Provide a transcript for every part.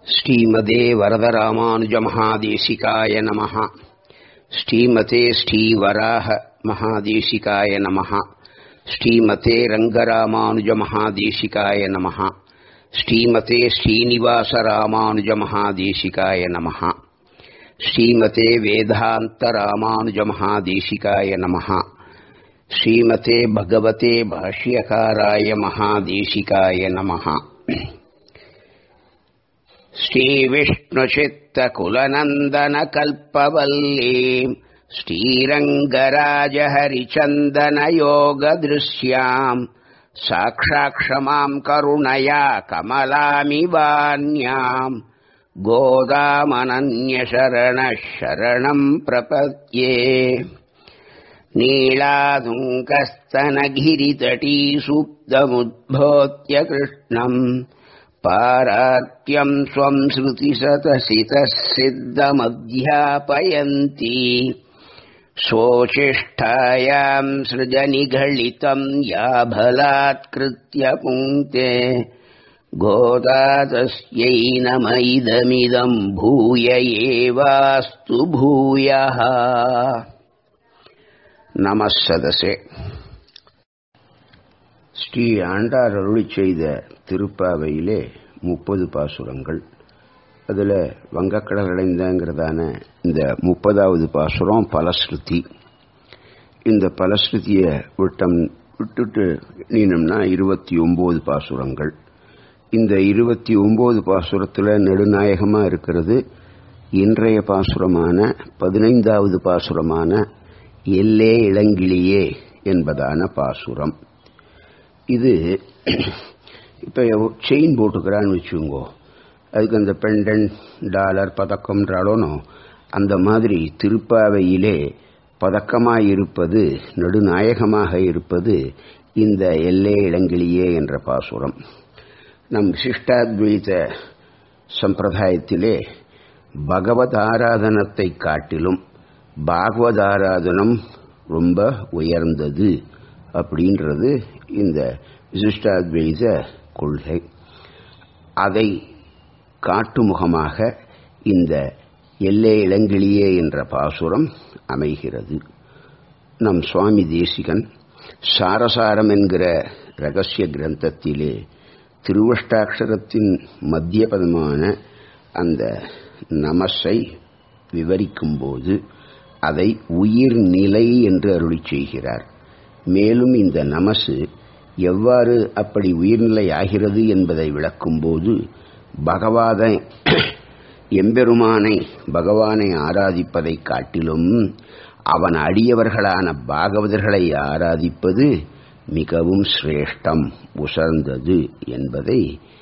ஸ்ரீமதே வரதராமானுஜமகாதேசிகாய நமः ஸ்ரீமதே ஸ்ரீவராக மகாதேசிகாய நமः ஸ்ரீமதே ரங்கராமானுஜமகாதேசிகாய நமः ஸ்ரீமதே ஸ்ரீனிவாசராமானுஜமகாதேசிகாய நமः ஸ்ரீமதே வேதாந்தராமானுஜமகாதேசிகாய நமः ஸ்ரீமதே பகவதே பாஷ்யகாராய மகாதேசிகாய நமः श्रीविष्णुचित्तकुलनन्दनकल्पवल्लीम् श्रीरङ्गराजहरिचन्दनयोगदृश्याम् साक्षाक्षमाम् करुणया कमलामिवान्याम् गोदामनन्यशरणः शरणम् प्रपद्ये नीलादुङ्कस्तनगिरितटीसुप्तमुद्भोत्य कृष्णम् पारात्यम् स्वम् श्रुतिसतसितः सिद्धमध्यापयन्ती स्वोचिष्ठायाम् सृजनिघलितम् याभलात्कृत्य पुङ्क्ते गोदा तस्यै नम इदमिदम् भूय एवास्तु भूयः नमः सदसे ஸ்ரீ ஆண்டார் அருளி செய்த திருப்பாவையிலே முப்பது பாசுரங்கள் அதில் வங்கக்கடல் அடைந்தங்கிறதான இந்த முப்பதாவது பாசுரம் பலஸ்ருதி இந்த பலஸ்ருதியை விட்டம் விட்டுட்டு நீனம்னா இருபத்தி ஒம்பது பாசுரங்கள் இந்த இருபத்தி ஒம்பது பாசுரத்தில் நெடுநாயகமாக இருக்கிறது இன்றைய பாசுரமான பதினைந்தாவது பாசுரமான எல்லே இளங்கிளியே என்பதான பாசுரம் இது இப்போ செயின் போட்டுக்கிறான்னு வச்சுக்கோங்க அதுக்கு அந்த பெண்டன் டாலர் பதக்கம்ன்றாலும் அந்த மாதிரி திருப்பாவையிலே பதக்கமாக இருப்பது நெடுநாயகமாக இருப்பது இந்த எல்லே இளங்கிளியே என்ற பாசுரம் நம் சிஷ்டாத்வைத சம்பிரதாயத்திலே பகவத் ஆராதனத்தை காட்டிலும் பாகவத் ஆராதனம் ரொம்ப உயர்ந்தது அப்படின்றது இந்த விசிஷ்டாத்வைத கொள்கை அதை காட்டுமுகமாக இந்த எல்லே இளங்கிளியே என்ற பாசுரம் அமைகிறது நம் சுவாமி தேசிகன் சாரசாரம் என்கிற ரகசிய கிரந்தத்திலே திருவஷ்டாட்சரத்தின் மத்திய பதமான அந்த நமஸை விவரிக்கும்போது அதை உயிர்நிலை என்று அருளி செய்கிறார் மேலும் இந்த நமசு எவ்வாறு அப்படி உயிர்நிலை ஆகிறது என்பதை விளக்கும்போது பகவாத எம்பெருமானை பகவானை ஆராதிப்பதை காட்டிலும் அவன் அடியவர்களான பாகவதர்களை ஆராதிப்பது மிகவும் சிரேஷ்டம் உசர்ந்தது என்பதை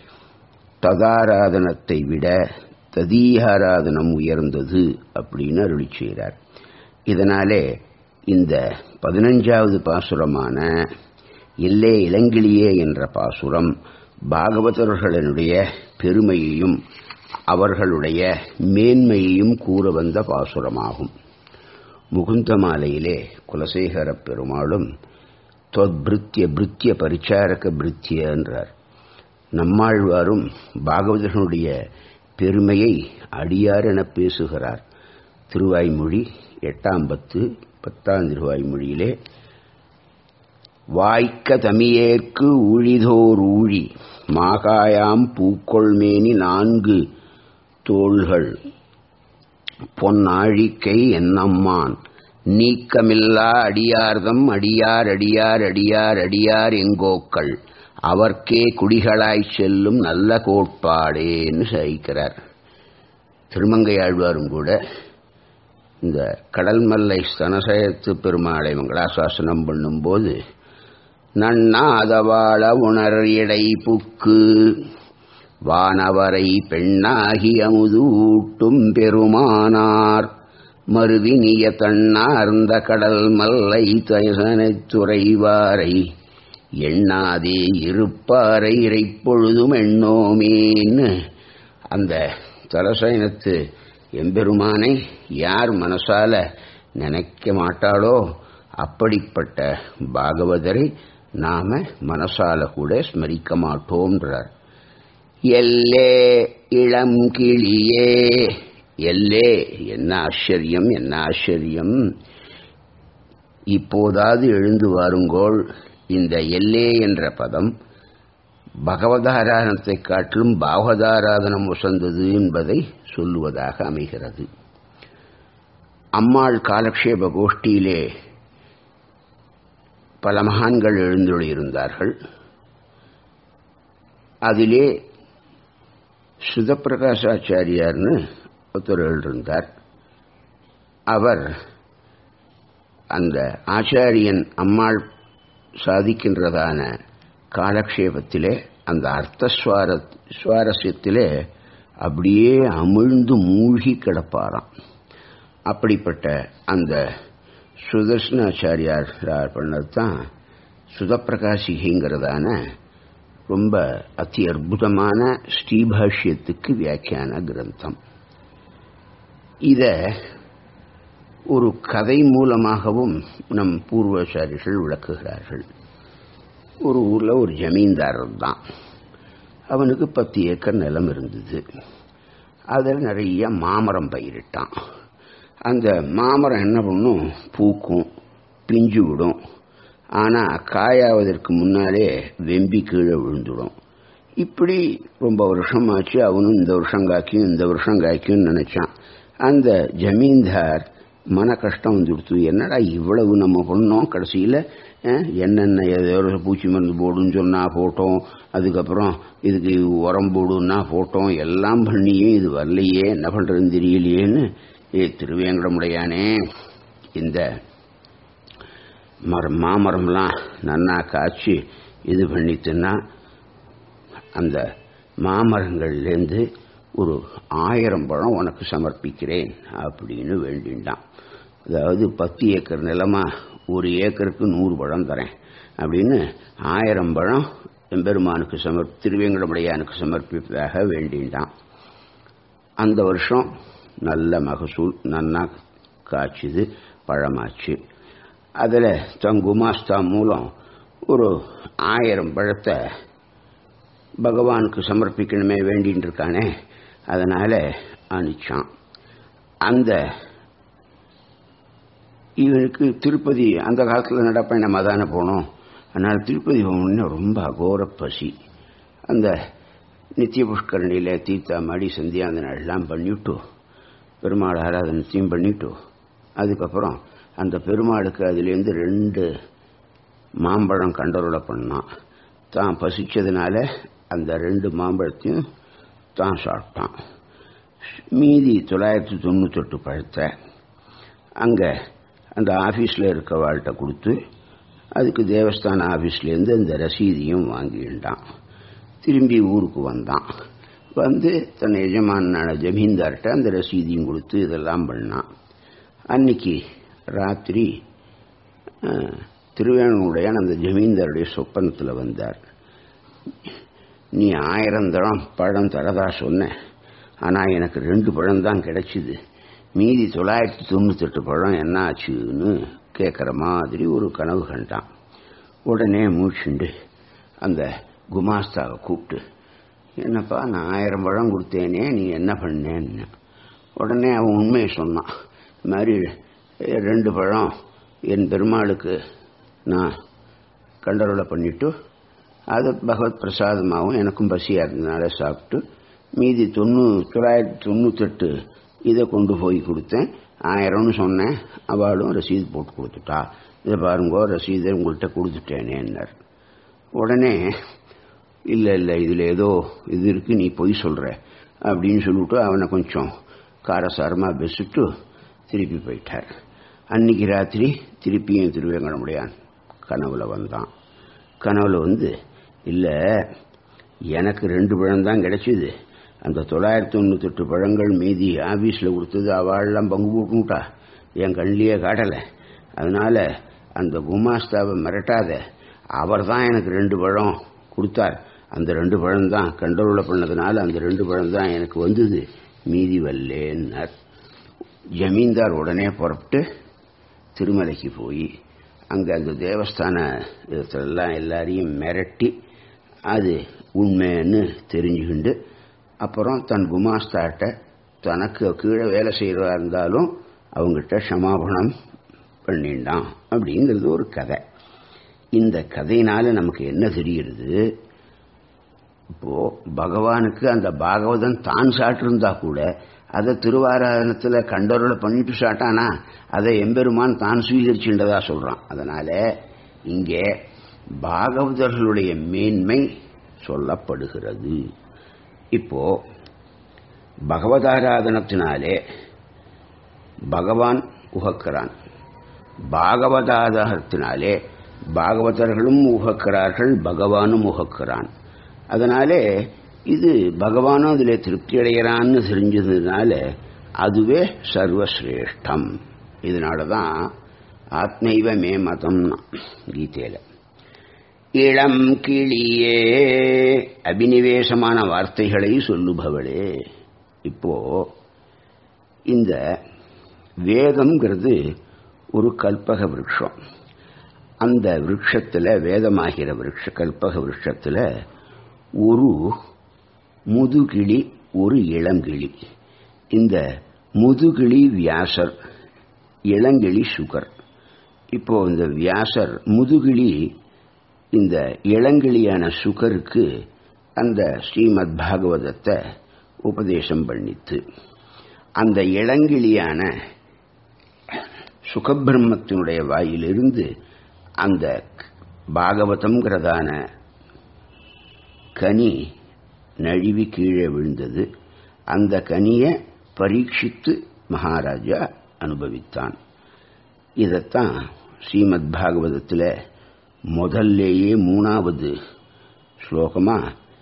ததாராதனத்தை விட ததீகாராதனம் உயர்ந்தது அப்படின்னு அருளி செய்கிறார் இதனாலே இந்த பதினஞ்சாவது பாசுரமான எல்லே இளங்கிளியே என்ற பாசுரம் பாகவதர்களுடைய பெருமையையும் அவர்களுடைய மேன்மையையும் கூற வந்த பாசுரமாகும் முகுந்த மாலையிலே குலசேகர பெருமாளும் தொத்பிருத்திய பிருத்திய பரிச்சாரக பிருத்திய என்றார் நம்மாழ்வாரும் பாகவதர்களுடைய பெருமையை அடியார் என பேசுகிறார் திருவாய்மொழி எட்டாம் பத்து பத்தாம் திருவாய்மொழியிலே வாய்க்க தமியேற்கு ஊழிதோர் ஊழி மாகாயாம் பூக்கொள்மேனி நான்கு தோள்கள் பொன்னாழிக்கை என்னம்மான் நீக்கமில்லா அடியார்தம் அடியார் அடியார் அடியார் அடியார் எங்கோக்கள் அவர்க்கே குடிகளாய் செல்லும் நல்ல கோட்பாடேன்னு சகிக்கிறார் திருமங்கையாழ்வாரும் கூட இந்த கடல் மல்லை ஸ்தனசயத்து பெருமாளை மங்களாசாசனம் பண்ணும்போது நன்னாதவாள உணர் இடை புக்கு வானவரை பெண்ணாகி அமுது ஊட்டும் பெருமானார் மருவினிய தன்னார்ந்த கடல் மல்லை தயசனைத் துறைவாரை எண்ணாதே இருப்பாரை இறைப்பொழுதும் எண்ணோமேன்னு அந்த தலசயனத்து எம்பெருமானை யார் மனசால நினைக்க மாட்டாளோ அப்படிப்பட்ட பாகவதரை நாம மனசால கூட ஸ்மரிக்க மாட்டோம்ன்றார் எல்லே இளம் கிளியே எல்லே என்ன ஆச்சரியம் என்ன ஆச்சரியம் இப்போதாவது எழுந்து வாருங்கோள் இந்த எல்லே என்ற பதம் பகவதாராதனத்தை காட்டிலும் பாகவதாராதனம் உசந்தது என்பதை சொல்லுவதாக அமைகிறது அம்மாள் காலக்ஷேப கோஷ்டியிலே பல மகான்கள் எழுந்தொழியிருந்தார்கள் அதிலே சுதப்பிரகாசாச்சாரியார்னு ஒருத்தர் எழுந்திருந்தார் அவர் அந்த ஆச்சாரியன் அம்மாள் சாதிக்கின்றதான காலக்ஷேபத்திலே அந்த அர்த்த சுவார சுவாரஸ்யத்திலே அப்படியே அமிழ்ந்து மூழ்கி கிடப்பாராம் அப்படிப்பட்ட அந்த சுதர்சனாச்சாரியார் பண்ணது தான் சுதப்பிரகாசிகைங்கிறதான ரொம்ப அதி அற்புதமான ஸ்ரீபாஷ்யத்துக்கு வியாக்கியான கிரந்தம் இத ஒரு கதை மூலமாகவும் நம் பூர்வாச்சாரிகள் விளக்குகிறார்கள் ஒரு ஊரில் ஒரு ஜமீன்தாரர் தான் அவனுக்கு பத்து ஏக்கர் நிலம் இருந்தது அதில் நிறைய மாமரம் பயிரிட்டான் அந்த மாமரம் என்ன பண்ணும் பூக்கும் பிஞ்சு விடும் ஆனால் காயாவதற்கு முன்னாலே வெம்பி கீழே விழுந்துடும் இப்படி ரொம்ப வருஷமாச்சு அவனும் இந்த வருஷம் காய்க்கும் இந்த வருஷம் காய்க்கும்னு நினைச்சான் அந்த ஜமீன்தார் மன கஷ்டம் வந்துடுத்து என்னடா இவ்வளவு நம்ம பண்ணோம் கடைசியில் என்னென்ன ஏதோ பூச்சி மருந்து போடுன்னு சொன்னால் போட்டோம் அதுக்கப்புறம் இதுக்கு உரம் போடுன்னா போட்டோம் எல்லாம் பண்ணியும் இது வரலையே என்ன பண்ணுறதுன்னு தெரியலையேன்னு ஏ திருவேங்கடமுடையானே இந்த மரம் மாமரம்லாம் நன்னா காய்ச்சி இது பண்ணிட்டுன்னா அந்த மாமரங்கள்லேருந்து ஒரு ஆயிரம் பழம் உனக்கு சமர்ப்பிக்கிறேன் அப்படின்னு வேண்டின்டான் அதாவது பத்து ஏக்கர் நிலமா ஒரு ஏக்கருக்கு நூறு பழம் தரேன் அப்படின்னு ஆயிரம் பழம் எம்பெருமானுக்கு சமர் திருவேங்கடமுடையானுக்கு சமர்ப்பிப்பதாக வேண்டின்டான் அந்த வருஷம் நல்ல மகசூல் நன்னா காய்ச்சுது பழமாச்சு அதில் தன் குமாஸ்தா மூலம் ஒரு ஆயிரம் பழத்தை பகவானுக்கு சமர்ப்பிக்கணுமே வேண்டின்னு இருக்கானே அதனால அனுச்சான் அந்த இவனுக்கு திருப்பதி அந்த காலத்தில் நடப்பயணமாக தானே போனோம் அதனால் திருப்பதி போகணுன்னு ரொம்ப அகோர பசி அந்த நித்திய புஷ்கரணியில் தீர்த்தா மாடி சந்தியாந்தனம் எல்லாம் பண்ணிவிட்டு பெருமாள் ஆராதனத்தையும் பண்ணிவிட்டு அதுக்கப்புறம் அந்த பெருமாளுக்கு அதுலேருந்து ரெண்டு மாம்பழம் கண்டருளை பண்ணான் தான் பசிச்சதுனால அந்த ரெண்டு மாம்பழத்தையும் தான் சாப்பிட்டான் மீதி தொள்ளாயிரத்தி தொண்ணூத்தெட்டு பழத்தை அங்கே அந்த ஆஃபீஸில் இருக்கவாள்கிட்ட கொடுத்து அதுக்கு தேவஸ்தான ஆஃபீஸ்லேருந்து அந்த ரசீதியும் வாங்கிட்டான் திரும்பி ஊருக்கு வந்தான் வந்து தன் எஜமானான ஜமீன்தார்கிட்ட அந்த ரசீதியும் கொடுத்து இதெல்லாம் பண்ணான் அன்னைக்கு ராத்திரி திருவேணனுடைய அந்த ஜமீன்தாருடைய சொப்பனத்தில் வந்தார் நீ ஆயிரம் தரம் பழம் தரதா சொன்ன ஆனால் எனக்கு ரெண்டு பழம் தான் கிடைச்சிது மீதி தொள்ளாயிரத்தி தொண்ணூத்தெட்டு பழம் என்ன ஆச்சுன்னு கேட்குற மாதிரி ஒரு கனவு கண்டான் உடனே மூச்சுண்டு அந்த குமாஸ்தாவை கூப்பிட்டு என்னப்பா நான் ஆயிரம் பழம் கொடுத்தேனே நீ என்ன பண்ணேன்னு உடனே அவன் உண்மையை சொன்னான் இது மாதிரி ரெண்டு பழம் என் பெருமாளுக்கு நான் கண்டரோலை பண்ணிவிட்டு அது பகவத் பிரசாதமாகவும் எனக்கும் பசியாக இருந்ததுனால சாப்பிட்டு மீதி தொண்ணூ தொள்ளாயிரத்தி தொண்ணூத்தெட்டு இதை கொண்டு போய் கொடுத்தேன் ஆயிரம்னு சொன்னேன் அவளும் ரசீது போட்டு கொடுத்துட்டா இதை பாருங்கோ ரசீதை உங்கள்கிட்ட கொடுத்துட்டேனேன்னார் உடனே இல்லை இல்லை இதில் ஏதோ இது இருக்கு நீ பொய் சொல்கிற அப்படின்னு சொல்லிவிட்டு அவனை கொஞ்சம் காரசாரமாக பெசிட்டு திருப்பி போயிட்டார் அன்னைக்கு ராத்திரி திருப்பியும் திருவேங்கடமுடையான் கனவுல வந்தான் கனவுல வந்து இல்லை எனக்கு ரெண்டு பழம் தான் கிடைச்சிது அந்த தொள்ளாயிரத்தி தொண்ணூத்தெட்டு பழங்கள் மீதி ஆஃபீஸில் கொடுத்தது அவள்லாம் பங்கு போட்டுட்டா என் கண்ணிலேயே காட்டலை அதனால அந்த குமாஸ்தாவை மிரட்டாத அவர் தான் எனக்கு ரெண்டு பழம் கொடுத்தார் அந்த ரெண்டு பழம் தான் கண்ட்ரோலில் பண்ணதுனால அந்த ரெண்டு பழம் தான் எனக்கு வந்தது மீதி வல்லேன்னார் ஜமீன்தார் உடனே புறப்பட்டு திருமலைக்கு போய் அங்கே அந்த தேவஸ்தான இடத்துலலாம் எல்லாரையும் மிரட்டி அது உண்மைன்னு தெரிஞ்சுக்கிண்டு அப்புறம் தன் குமாஸ்தாட்ட தனக்கு கீழே வேலை செய்கிறதா இருந்தாலும் அவங்ககிட்ட சமாபணம் பண்ணிண்டான் அப்படிங்கிறது ஒரு கதை இந்த கதையினால நமக்கு என்ன தெரிகிறது இப்போ பகவானுக்கு அந்த பாகவதன் தான் சாட்டிருந்தா கூட அதை திருவாராதனத்தில் கண்டவர்களை பண்ணிட்டு சாட்டானா அதை எம்பெருமான் தான் சுவீகரிச்சுன்றதா சொல்றான் அதனால இங்கே பாகவதர்களுடைய மேன்மை சொல்லப்படுகிறது இப்போ பகவதாராதனத்தினாலே பகவான் உகக்கிறான் பாகவதாதாரத்தினாலே பாகவதர்களும் உகக்கிறார்கள் பகவானும் உகக்கிறான் அதனாலே இது பகவானும் அதில் திருப்தி அடைகிறான்னு தெரிஞ்சதுனால அதுவே சர்வசிரேஷ்டம் இதனால தான் ஆத்மைவ மே மதம் கீதையில இளம் கிளியே அபினிவேசமான வார்த்தைகளை சொல்லுபவளே இப்போ இந்த வேதம்ங்கிறது ஒரு கல்பக விருட்சம் அந்த விருட்சத்தில் வேதமாகிற விருட்ச கல்பக விருட்சத்தில் ஒரு முதுகிளி ஒரு இளங்கிளி இந்த முதுகிளி வியாசர் இளங்கிளி சுகர் இப்போ இந்த வியாசர் முதுகிளி இந்த இளங்கிளியான சுகருக்கு அந்த ஸ்ரீமத் பாகவதத்தை உபதேசம் பண்ணித்து அந்த இளங்கிளியான சுகபிரம்மத்தினுடைய வாயிலிருந்து அந்த பாகவதம்ங்கிறதான கனி நழுவி கீழே விழுந்தது அந்த கனியை பரீட்சித்து மகாராஜா அனுபவித்தான் இதைத்தான் ஸ்ரீமத் பாகவதத்தில் முதல்லேயே மூணாவது ஸ்லோகமா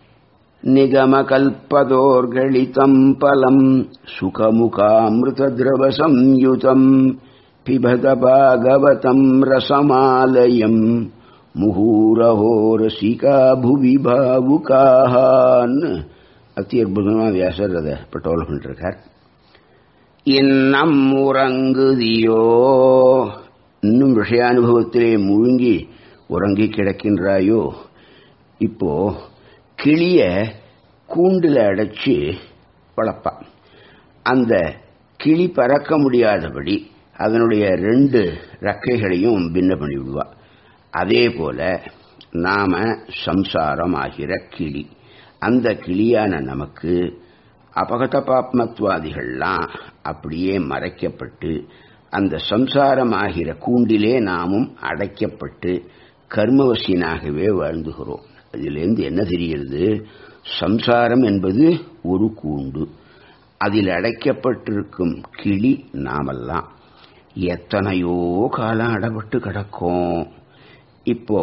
நிகமகல்பதோர்களிதம் பலம் சுகமுகாமிருததிரவ சம்யுதம் பிபத பாகவதம் ரசமாலயம் முகூரஹோ ரசிகா புவி பாவுகான்னு அத்தி அற்புதமாக வியாசர் அதை பட்டோல் பண்ணிருக்கார் இன்னம் உறங்குதியோ இன்னும் விஷயானுபவத்திலே முழுங்கி உறங்கி கிடக்கின்றாயோ இப்போ கிளிய கூண்டில் அடைச்சு வளர்ப்பான் அந்த கிளி பறக்க முடியாதபடி அதனுடைய ரெண்டு ரெக்கைகளையும் பின்ன பண்ணி விடுவா அதே போல நாம சம்சாரம் ஆகிற கிளி அந்த கிளியான நமக்கு அபகத பாப்மத்வாதிகள்லாம் அப்படியே மறைக்கப்பட்டு அந்த சம்சாரம் ஆகிற கூண்டிலே நாமும் அடைக்கப்பட்டு கர்மவசியனாகவே வாழ்ந்துகிறோம் அதிலிருந்து என்ன தெரிகிறது சம்சாரம் என்பது ஒரு கூண்டு அதில் அடைக்கப்பட்டிருக்கும் கிளி நாமெல்லாம் எத்தனையோ காலம் அடப்பட்டு கிடக்கும் இப்போ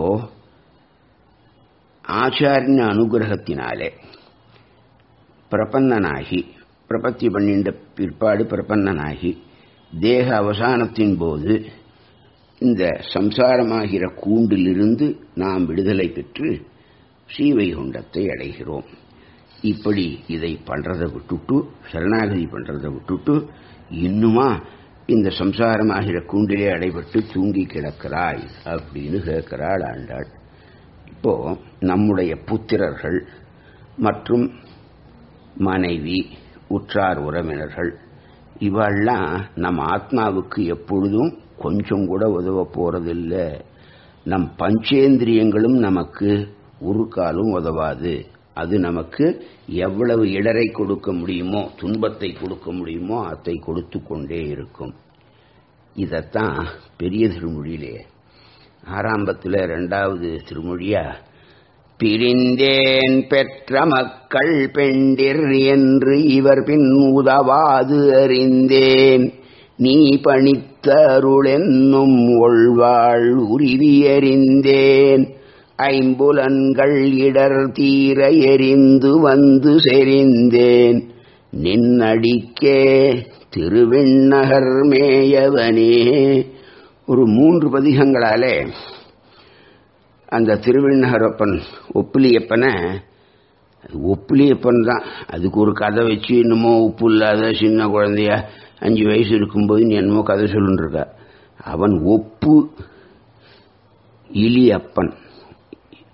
ஆச்சாரிய அனுகிரகத்தினாலே பிரபன்னனாகி பிரபத்தி பண்ணின்ற பிற்பாடு பிரபன்னனாகி தேக அவசானத்தின் போது இந்த சம்சாரமாகிற கூண்டிலிருந்து நாம் விடுதலை பெற்று ஸ்ரீவைகுண்டத்தை அடைகிறோம் இப்படி இதை பண்றதை விட்டுட்டு சரணாகதி பண்றதை விட்டுட்டு இன்னுமா இந்த சம்சாரமாகிற கூண்டிலே அடைபட்டு தூங்கி கிடக்கிறாய் அப்படின்னு கேட்கிறாள் ஆண்டாள் இப்போ நம்முடைய புத்திரர்கள் மற்றும் மனைவி உற்றார் உறவினர்கள் இவெல்லாம் நம் ஆத்மாவுக்கு எப்பொழுதும் கொஞ்சம் கூட உதவ போறதில்லை நம் பஞ்சேந்திரியங்களும் நமக்கு ஒரு காலும் உதவாது அது நமக்கு எவ்வளவு இடரை கொடுக்க முடியுமோ துன்பத்தை கொடுக்க முடியுமோ அதை கொடுத்து கொண்டே இருக்கும் இதைத்தான் பெரிய திருமொழியிலே ஆரம்பத்தில் ரெண்டாவது திருமொழியா பிரிந்தேன் பெற்ற மக்கள் பெண்டிர் என்று இவர் பின் உதவாது அறிந்தேன் நீ பணித்த அருளென்னும் ஒழ்வாள் உருவியறிந்தேன் ஐம்புலன்கள் இடர் தீர எரிந்து வந்து செறிந்தேன் நின்னடிக்கே திருவிண்ணகர் மேயவனே ஒரு மூன்று பதிகங்களாலே அந்த திருவிண்ணகரப்பன் ஒப்பிலியப்பனை ஒப்பிலியப்பன் தான் அதுக்கு ஒரு கதை வச்சு என்னமோ உப்பு இல்லாத சின்ன குழந்தைய அஞ்சு வயசு இருக்கும்போது நீ என்னமோ கதை சொல்லுன்றிருக்க அவன் ஒப்பு இலியப்பன்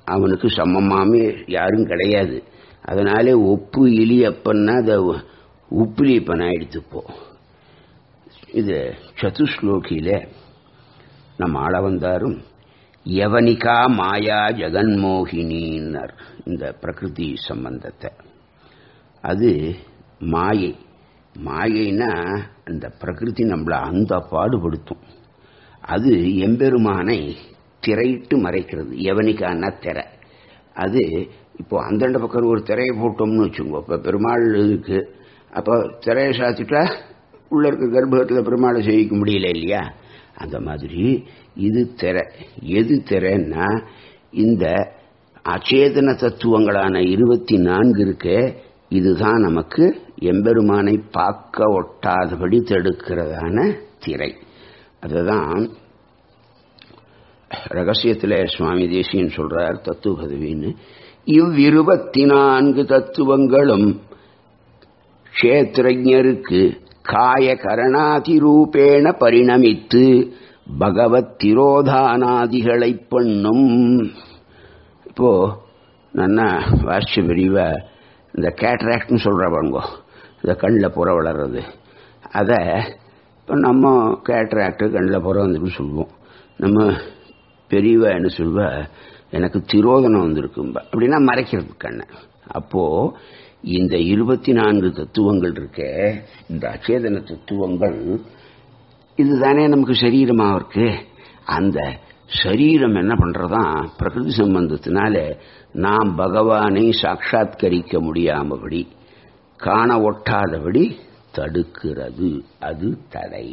அவனுக்கு சமமாமே யாரும் கிடையாது அதனாலே ஒப்பு இலி அப்பன்னா அதை உப்புலிப்பன் ஆயிடுத்துப்போ இது சதுஸ்லோகியில நம்ம ஆள வந்தாரும் யவனிகா மாயா ஜெகன்மோகினின்னர் இந்த பிரகிருதி சம்பந்தத்தை அது மாயை மாயைனா அந்த பிரகிருதி நம்மளை அந்த பாடுபடுத்தும் அது எம்பெருமானை திரையிட்டு மறைக்கிறது எவனிக்கான திரை அது இப்போ அந்தண்ட பக்கம் ஒரு திரையை போட்டோம்னு வச்சுக்கோங்க இப்போ பெருமாள் இருக்கு அப்போ திரையை சாத்திட்டா உள்ள இருக்க கர்ப்பத்தில் பெருமாளை சேவிக்க முடியல இல்லையா அந்த மாதிரி இது திரை எது திரைன்னா இந்த அச்சேதன தத்துவங்களான இருபத்தி நான்கு இருக்கு இதுதான் நமக்கு எம்பெருமானை பார்க்க ஒட்டாதபடி தடுக்கிறதான திரை அதுதான் ரகசியத்தில் சுவாமி தேசியன் சொல்றார் தத்துவ பதவின்னு இவ்விருபத்தி நான்கு தத்துவங்களும் க்ஷேத்திரஜருக்கு காய கரணாதி ரூபேண பரிணமித்து பகவத் திரோதானாதிகளை பண்ணும் இப்போ நன்னா வாசிச்ச பிரிவா இந்த கேட்ராக்ட்னு சொல்கிற பாருங்க இந்த கண்ணில் புற வளர்றது அதை இப்போ நம்ம கேட்ராக்டு கண்ணில் புற வந்துட்டு சொல்லுவோம் நம்ம பெரியவா என்ன சொல்வா எனக்கு திரோதனம் வந்திருக்கும்பா அப்படின்னா மறைக்கிறது கண்ணை அப்போது இந்த இருபத்தி நான்கு தத்துவங்கள் இருக்க இந்த அச்சேதன தத்துவங்கள் இதுதானே நமக்கு சரீரமாக இருக்கு அந்த சரீரம் என்ன பண்றதான் பிரகிருதி சம்பந்தத்தினால நாம் பகவானை சாட்சாத்கரிக்க முடியாமபடி காண ஒட்டாதபடி தடுக்கிறது அது தடை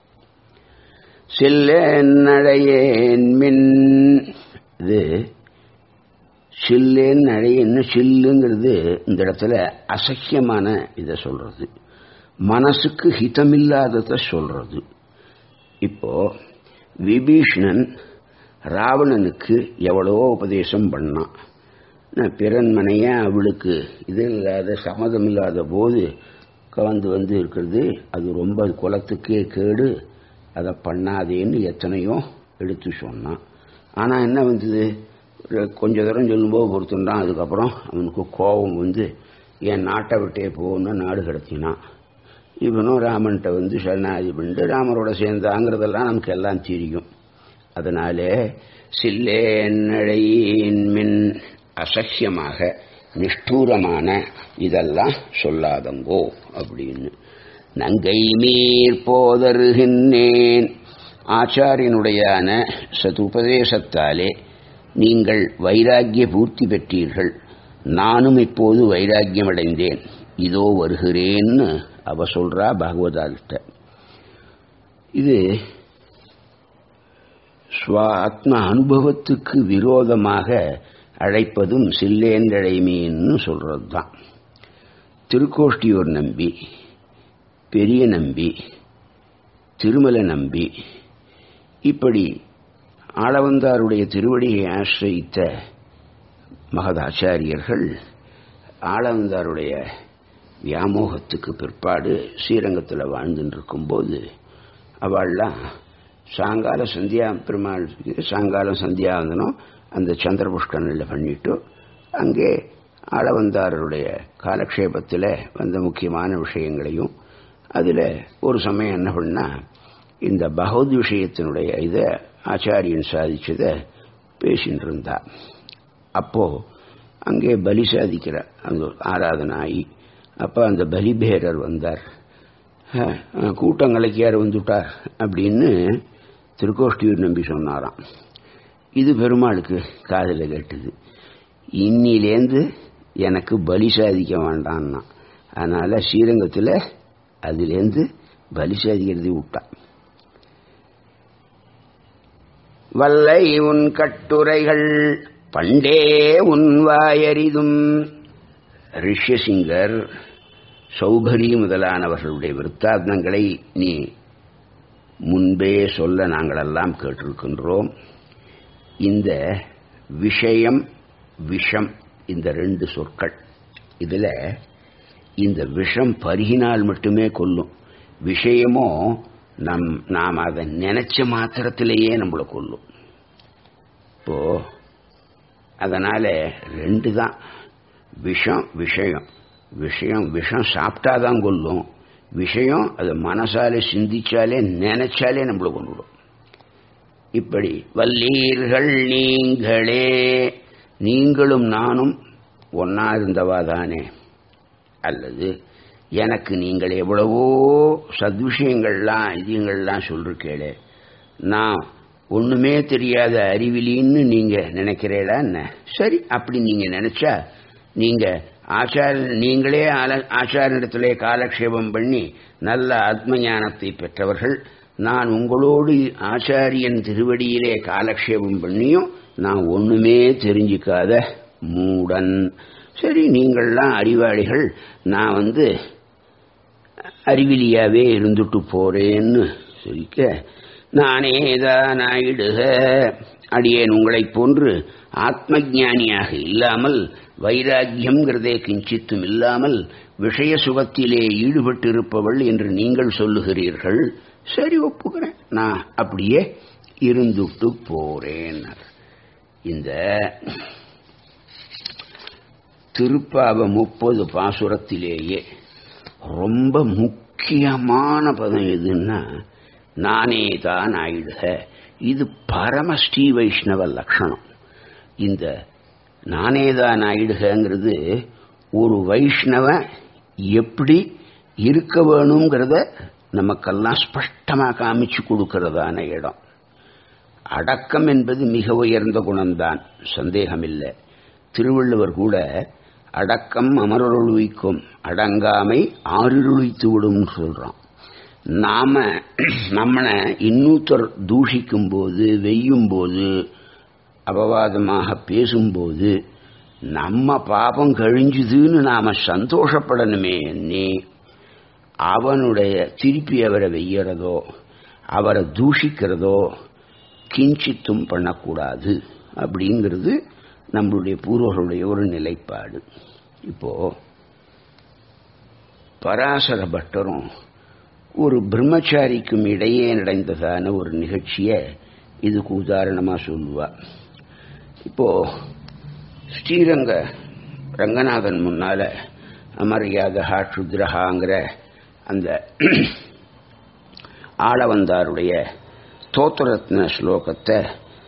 சில்லடையேன் மின் இது சில்லேன் நழையன்னு சில்லுங்கிறது இந்த இடத்துல அசக்கியமான இதை சொல்றது மனசுக்கு ஹிதமில்லாததை சொல்றது இப்போ விபீஷ்ணன் ராவணனுக்கு எவ்வளவோ உபதேசம் பண்ணான் பிறன்மனைய அவளுக்கு இது இல்லாத சம்மதம் இல்லாத போது கலந்து வந்து இருக்கிறது அது ரொம்ப குலத்துக்கே கேடு அதை பண்ணாதேன்னு எத்தனையோ எடுத்து சொன்னான் ஆனால் என்ன வந்தது கொஞ்ச தூரம் சொல்லும்போது பொறுத்துட்டான் அதுக்கப்புறம் அவனுக்கு கோபம் வந்து என் நாட்டை விட்டே போகணும்னு நாடு கடத்தினான் இவனும் ராமன்கிட்ட வந்து சரணாதி பண்ணிட்டு ராமரோட சேர்ந்தாங்கிறதெல்லாம் நமக்கு எல்லாம் தெரியும் அதனால சில்லேன் மின் அசக்கியமாக நிஷ்டூரமான இதெல்லாம் சொல்லாதங்கோ அப்படின்னு நங்கை மீர் போதருகின்றேன் ஆச்சாரியனுடையான சதுபதேசத்தாலே நீங்கள் வைராக்கிய பூர்த்தி பெற்றீர்கள் நானும் இப்போது வைராக்கியம் அடைந்தேன் இதோ வருகிறேன்னு அவ சொல்றா பாகவதால்கிட்ட இது ஸ்வாத்ம அனுபவத்துக்கு விரோதமாக அழைப்பதும் சில்லேன்றழைமீன்னு சொல்றது தான் திருக்கோஷ்டியூர் நம்பி பெரிய நம்பி திருமல நம்பி இப்படி ஆளவந்தாருடைய திருவடியை ஆசிரியித்த மகதாச்சாரியர்கள் ஆளவந்தாருடைய வியாமோகத்துக்கு பிற்பாடு ஸ்ரீரங்கத்தில் வாழ்ந்துட்டு இருக்கும்போது அவள்லாம் சாயங்கால சந்தியா பெருமாள் சாயங்காலம் சந்தியாவந்தனம் அந்த சந்திரபுஷ்கரனில் பண்ணிட்டு அங்கே ஆளவந்தாரருடைய காலக்ஷேபத்தில் வந்த முக்கியமான விஷயங்களையும் அதில் ஒரு சமயம் என்ன பண்ணா இந்த பகவத் விஷயத்தினுடைய இதை ஆச்சாரியன் சாதிச்சதை பேசின்னு இருந்தா அப்போ அங்கே பலி சாதிக்கிற அந்த ஆராதனை ஆகி அப்போ அந்த பலிபேரர் வந்தார் கூட்டங்களுக்கு யார் வந்துட்டார் அப்படின்னு திருக்கோஷ்டியூர் நம்பி சொன்னாராம் இது பெருமாளுக்கு காதில் கேட்டுது இன்னிலேந்து எனக்கு பலி சாதிக்க வேண்டான்னா அதனால ஸ்ரீரங்கத்தில் அதுலேருந்து பலி சாதிக்கிறது விட்டான் வல்லை உன் கட்டுரைகள் பண்டே உன் வாயறிதும் ரிஷ்யசிங்கர் சௌபரி முதலானவர்களுடைய விருத்தாந்தங்களை நீ முன்பே சொல்ல நாங்களெல்லாம் கேட்டிருக்கின்றோம் இந்த விஷயம் விஷம் இந்த ரெண்டு சொற்கள் இதில் இந்த விஷம் பருகினால் மட்டுமே கொல்லும் விஷயமோ நம் நாம் அதை நினைச்ச மாத்திரத்திலேயே நம்மளை கொல்லும் இப்போ அதனால ரெண்டு தான் விஷம் விஷயம் விஷயம் விஷம் சாப்பிட்டாதான் கொல்லும் விஷயம் அது மனசாலே சிந்திச்சாலே நினைச்சாலே நம்மளை கொண்டுடும் இப்படி வல்லீர்கள் நீங்களே நீங்களும் நானும் ஒன்னா இருந்தவா தானே அல்லது எனக்கு நீங்கள் எவ்வளவோ சத்விஷயங்கள்லாம் இதுங்கள்லாம் சொல்லிருக்கேளே நான் ஒண்ணுமே தெரியாத அறிவிலின்னு நீங்க நினைக்கிறீங்களா என்ன சரி அப்படி நீங்க நினைச்சா நீங்க ஆச்சார நீங்களே ஆச்சாரிடத்திலே காலக்ஷேபம் பண்ணி நல்ல ஆத்ம ஞானத்தை பெற்றவர்கள் நான் உங்களோடு ஆச்சாரியன் திருவடியிலே காலக்ஷேபம் பண்ணியும் நான் ஒண்ணுமே தெரிஞ்சுக்காத மூடன் சரி நீங்கள்லாம் அறிவாளிகள் நான் வந்து அறிவிலியாவே இருந்துட்டு போறேன்னு சொல்லிக்க நானே தான் ஆயிடுக அடியேன் உங்களைப் போன்று ஆத்ம ஞானியாக இல்லாமல் வைராக்கியம்ங்கிறதே கிஞ்சித்தும் இல்லாமல் விஷய சுகத்திலே ஈடுபட்டிருப்பவள் என்று நீங்கள் சொல்லுகிறீர்கள் சரி ஒப்புக்கிறேன் நான் அப்படியே இருந்துட்டு போறேன் இந்த திருப்பாவ முப்பது பாசுரத்திலேயே ரொம்ப முக்கியமான பதம் எதுன்னா நானே தான் ஆயிடுக இது பரம ஸ்ரீ வைஷ்ணவ லட்சணம் இந்த நானே தான் ஆயிடுகங்கிறது ஒரு வைஷ்ணவ எப்படி இருக்க வேணுங்கிறத நமக்கெல்லாம் ஸ்பஷ்டமா காமிச்சு கொடுக்கிறதான இடம் அடக்கம் என்பது மிக உயர்ந்த குணம்தான் சந்தேகமில்லை திருவள்ளுவர் கூட அடக்கம் அமரருளிக்கும் அடங்காமை ஆறிருளித்து விடும் சொல்றான் நாம நம்மளை இன்னூத்தர் தூஷிக்கும் போது வெய்யும் போது அபவாதமாக பேசும்போது நம்ம பாபம் கழிஞ்சுதுன்னு நாம சந்தோஷப்படணுமே நீ அவனுடைய திருப்பி அவரை வெய்யறதோ அவரை தூஷிக்கிறதோ கிஞ்சித்தும் பண்ணக்கூடாது அப்படிங்கிறது நம்மளுடைய பூர்வர்களுடைய ஒரு நிலைப்பாடு இப்போ பராசர பட்டரும் ஒரு பிரம்மச்சாரிக்கும் இடையே நடந்ததான ஒரு நிகழ்ச்சியை இதுக்கு உதாரணமா சொல்லுவா இப்போ ஸ்ரீரங்க ரங்கநாதன் முன்னால அமரியாதா க்ஷுத்ரஹாங்கிற அந்த ஆளவந்தாருடைய தோத்திரத்ன ஸ்லோகத்தை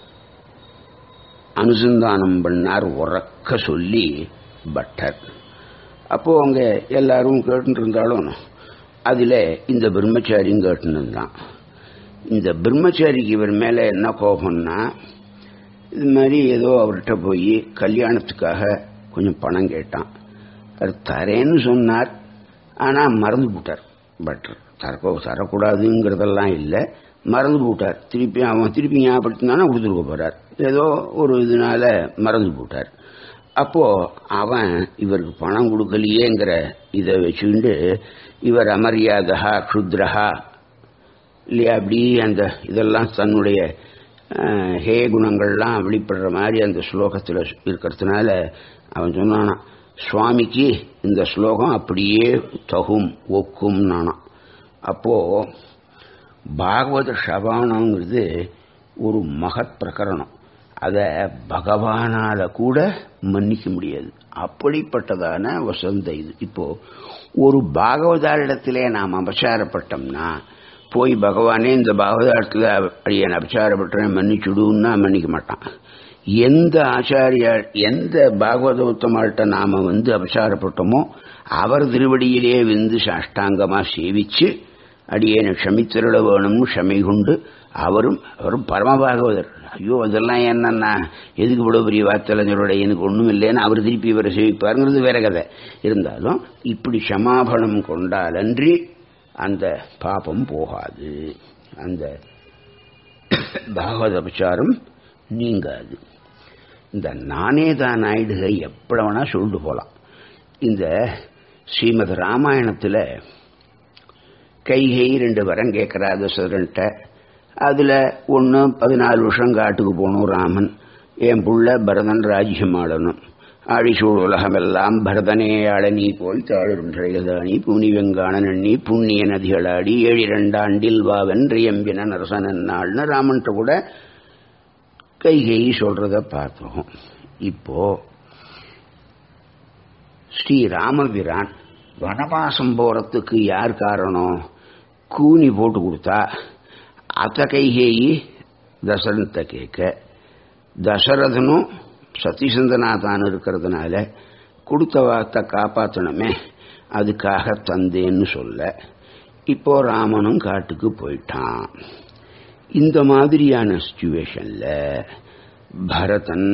அனுசந்தானம் பண்ணார் உறக்க சொல்லி பட்டர் அப்போ அவங்க எல்லாரும் கேட்டு இருந்தாலும் அதுல இந்த பிரம்மச்சாரியும் கேட்டுன்னு இருந்தான் இந்த பிரம்மச்சாரிக்கு இவர் மேல என்ன கோபம்னா இது மாதிரி ஏதோ அவர்கிட்ட போய் கல்யாணத்துக்காக கொஞ்சம் பணம் கேட்டான் அது தரேன்னு சொன்னார் ஆனா மறந்து போட்டார் பட் தரக்கோ தரக்கூடாதுங்கிறதெல்லாம் இல்லை மறந்து போட்டார் திருப்பி அவன் திருப்பி ஞாபகப்படுத்தினானா கொடுத்துருக்க போறார் ஏதோ ஒரு இதனால மறந்து போட்டார் அப்போ அவன் இவருக்கு பணம் கொடுக்கலையேங்கிற இதை வச்சுக்கிண்டு இவர் அமரியாதா க்ஷுத்ரஹா இல்லையா அப்படி அந்த இதெல்லாம் தன்னுடைய ஹே குணங்கள்லாம் வெளிப்படுற மாதிரி அந்த ஸ்லோகத்தில் இருக்கிறதுனால அவன் சொன்னானா சுவாமிக்கு இந்த ஸ்லோகம் அப்படியே தகும் ஒக்கும் நானாம் அப்போ பாகவத சபானங்கிறது ஒரு மகத் பிரகரணம் அதை பகவானால கூட மன்னிக்க முடியாது அப்படிப்பட்டதான வசந்த இது இப்போ ஒரு பாகவதாரிடத்திலே நாம் அபச்சாரப்பட்டோம்னா போய் பகவானே இந்த பாகவதாரத்தில் அடியன் அபச்சாரப்பட்டேன் மன்னிச்சுடுன்னா மன்னிக்க மாட்டான் எந்த ஆச்சாரியார் எந்த பாகவத உத்தமார்கிட்ட நாம வந்து அபச்சாரப்பட்டோமோ அவர் திருவடியிலே வந்து சாஷ்டாங்கமா சேவிச்சு அடியேனை க்ஷமித்திருட வேணும்னு க்ஷமை கொண்டு அவரும் அவரும் பரமபாகவதர் ஐயோ அதெல்லாம் என்னன்னா எதுக்கு இவ்வளவு பெரிய வார்த்தையிலஞ்சரோட எனக்கு ஒன்றும் இல்லைன்னு அவர் திருப்பி இவரை சேவிப்பாருங்கிறது வேற கதை இருந்தாலும் இப்படி க்ஷமாபணம் கொண்டாலன்றி அந்த பாபம் போகாது அந்த பாகவத அபச்சாரம் நீங்காது இந்த நானே தான் ஆயிடுக எப்படி வேணா சொல்லிட்டு போலாம் இந்த ஸ்ரீமத் ராமாயணத்தில் கைகை ரெண்டு வரம் கேட்கிறா தசரன்ட்ட அதுல ஒன்று பதினாலு வருஷம் காட்டுக்கு போகணும் ராமன் என் புள்ள பரதன் ராஜ்யம் ஆளணும் ஆழிசூழ் உலகமெல்லாம் பரதனே ஆளனி போல் தாழும் திரையதாணி பூனி வெங்கான நன்னி புண்ணிய நதிகளாடி ஏழிரண்டாண்டில் வாவென்றியம்பின நரசனன் நாள்னு ராமன்ட்ட கூட கைகை சொல்றத பார்த்தோம் இப்போ ஸ்ரீ ராமபிரான் வனவாசம் போறதுக்கு யார் காரணம் கூனி போட்டு கொடுத்தா அத்த கைகேயி தசரத்தை கேட்க தசரதனும் சத்தியசந்தனா தான் இருக்கிறதுனால கொடுத்த வார்த்தை காப்பாற்றணுமே அதுக்காக தந்தேன்னு சொல்ல இப்போ ராமனும் காட்டுக்கு போயிட்டான் இந்த மாதிரியான சுச்சுவேஷன்ல பரதன்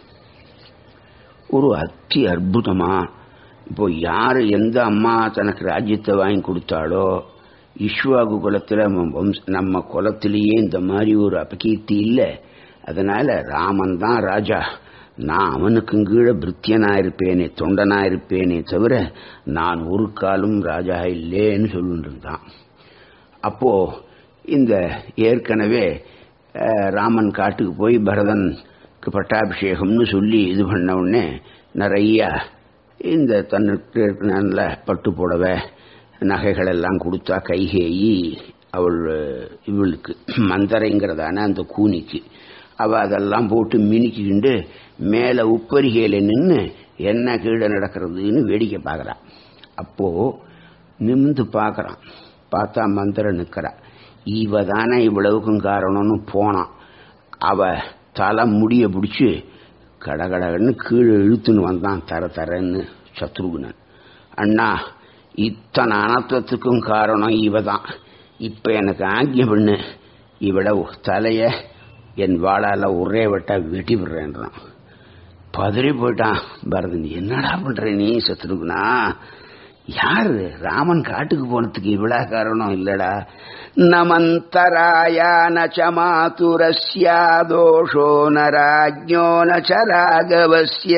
ஒரு அத்தி அற்புதமா இப்போ யாரு எந்த அம்மா தனக்கு ராஜ்யத்தை வாங்கி கொடுத்தாளோ இஷ்வாகு குலத்துல நம்ம குலத்திலேயே இந்த மாதிரி ஒரு அபகீர்த்தி இல்லை அதனால ராமன் தான் ராஜா நான் அவனுக்கு கீழே பிரித்தியனா இருப்பேனே தொண்டனா இருப்பேனே தவிர நான் ஒரு காலும் ராஜா இல்லேன்னு சொல்லிட்டு இருந்தான் அப்போ இந்த ஏற்கனவே ராமன் காட்டுக்கு போய் பரதனுக்கு பட்டாபிஷேகம்னு சொல்லி இது பண்ண உடனே நிறைய இந்த தன்னுக்கு நல்ல பட்டு புடவை நகைகள் எல்லாம் கொடுத்தா கைகேயி அவள் இவளுக்கு மந்தரைங்கிறதான அந்த கூனிக்கு அவ அதெல்லாம் போட்டு மினிக்கிண்டு மேல உப்பரிகையில நின்று என்ன கீழே நடக்கிறதுன்னு வேடிக்கை பார்க்கறான் அப்போ நிமிந்து பார்க்கறான் பார்த்தா மந்திர நிற்கிறா இவ தானே இவ்வளவுக்கும் காரணம்னு போனான் அவ தலை முடிய பிடிச்சி கடகடன்னு கீழே இழுத்துன்னு வந்தான் தர தரன்னு சத்ருகுணன் அண்ணா இத்தனை அனர்த்தத்துக்கும் காரணம் இவ தான் இப்ப எனக்கு ஆக்கிய பண்ணு இவட தலைய என் வாழால ஒரே வெட்டா வெட்டி விடுறேன்றான் பதறி போயிட்டான் பரதன் என்னடா பண்ற நீ சத்ருகுணா யாரு ராமன் காட்டுக்கு போனதுக்கு இவ்வளா காரணம் இல்லடா நமந்தராயா நமாதுரஸ்யா தோஷோ நராஜ்யோ நராகவசிய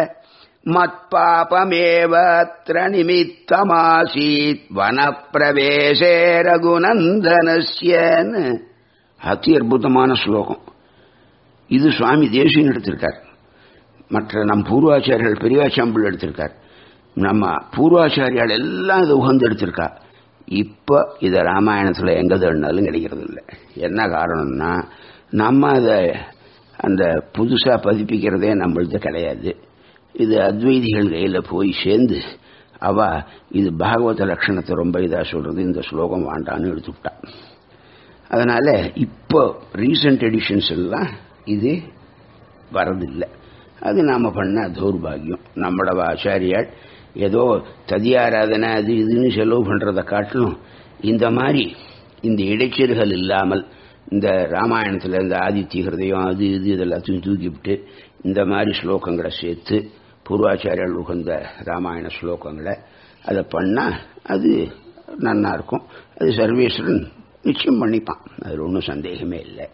மத்பாபமேவத்ர நிமித்தமாசீத் வனப்பிரவேசே ரகுநந்தனஸ்யன்னு அதி அற்புதமான ஸ்லோகம் இது சுவாமி தேசியன் எடுத்திருக்கார் மற்ற நம் பூர்வாச்சாரியர்கள் பெரியாச்சாம்பிள் எடுத்திருக்கார் நம்ம பூர்வாச்சாரியால் எல்லாம் இது உகந்து எடுத்திருக்கா இப்ப இத ராமாயணத்துல எங்க தேடினாலும் கிடைக்கிறது இல்லை என்ன காரணம்னா நம்ம அதை அந்த புதுசா பதிப்பிக்கிறதே நம்மளது கிடையாது இது அத்வைதிகள் கையில போய் சேர்ந்து அவ இது பாகவத லட்சணத்தை ரொம்ப இதா சொல்றது இந்த ஸ்லோகம் வாண்டான்னு எடுத்துவிட்டா அதனால இப்போ ரீசன்ட் எடிஷன்ஸ் எல்லாம் இது வரதில்லை அது நாம பண்ண தௌர்பாகியம் நம்மளோட ஆச்சாரியால் ஏதோ ததியாராதனை அது இதுன்னு செலவு பண்றதை காட்டிலும் இந்த மாதிரி இந்த இடைச்சல்கள் இல்லாமல் இந்த ராமாயணத்தில் இந்த ஆதித்ய ஹிருதயம் அது இது இதெல்லாத்தையும் தூக்கிவிட்டு இந்த மாதிரி ஸ்லோகங்களை சேர்த்து பூர்வாச்சாரியர்கள் உகந்த ராமாயண ஸ்லோகங்களை அதை பண்ணால் அது நன்னா இருக்கும் அது சர்வேஸ்வரன் நிச்சயம் பண்ணிப்பான் அது ஒன்றும் சந்தேகமே இல்லை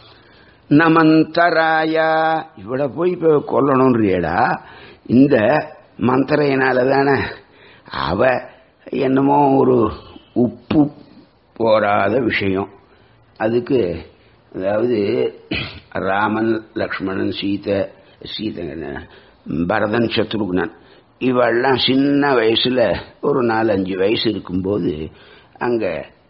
நமந்தராயா இவட போய் இப்போ கொல்லணும்ன்றியடா இந்த மந்திரையினால தானே அவ என்னமோ ஒரு உப்பு போராத விஷயம் அதுக்கு அதாவது ராமன் லக்ஷ்மணன் சீதை சீதை பரதன் சத்ருக்னன் இவெல்லாம் சின்ன வயசுல ஒரு நாலஞ்சு வயசு இருக்கும்போது அங்க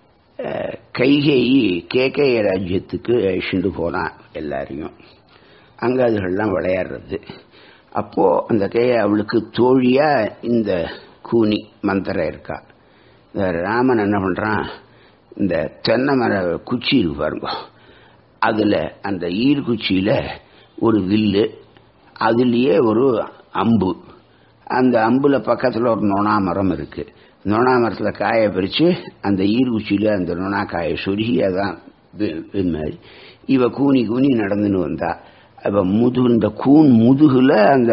கைகேயி கேகேய ராஜ்யத்துக்கு அழிச்சுட்டு போனான் எல்லாரையும் அங்க அதுகள்லாம் விளையாடுறது அப்போ அந்த கைய அவளுக்கு தோழியா இந்த கூனி மந்திரம் இருக்கா இந்த ராமன் என்ன பண்றான் இந்த தென்னை மர குச்சி இருக்கு பாருங்க அதுல அந்த ஈர்குச்சியில ஒரு வில்லு அதுலயே ஒரு அம்பு அந்த அம்புல பக்கத்துல ஒரு நொணா மரம் இருக்கு நொணா மரத்துல காயை பறிச்சு அந்த ஈர்குச்சியில அந்த நொணா காயை சொருகி அதான் மாதிரி இவ கூனி கூனி நடந்துன்னு வந்தா அப்ப முதுகு இந்த கூன் முதுகுல அந்த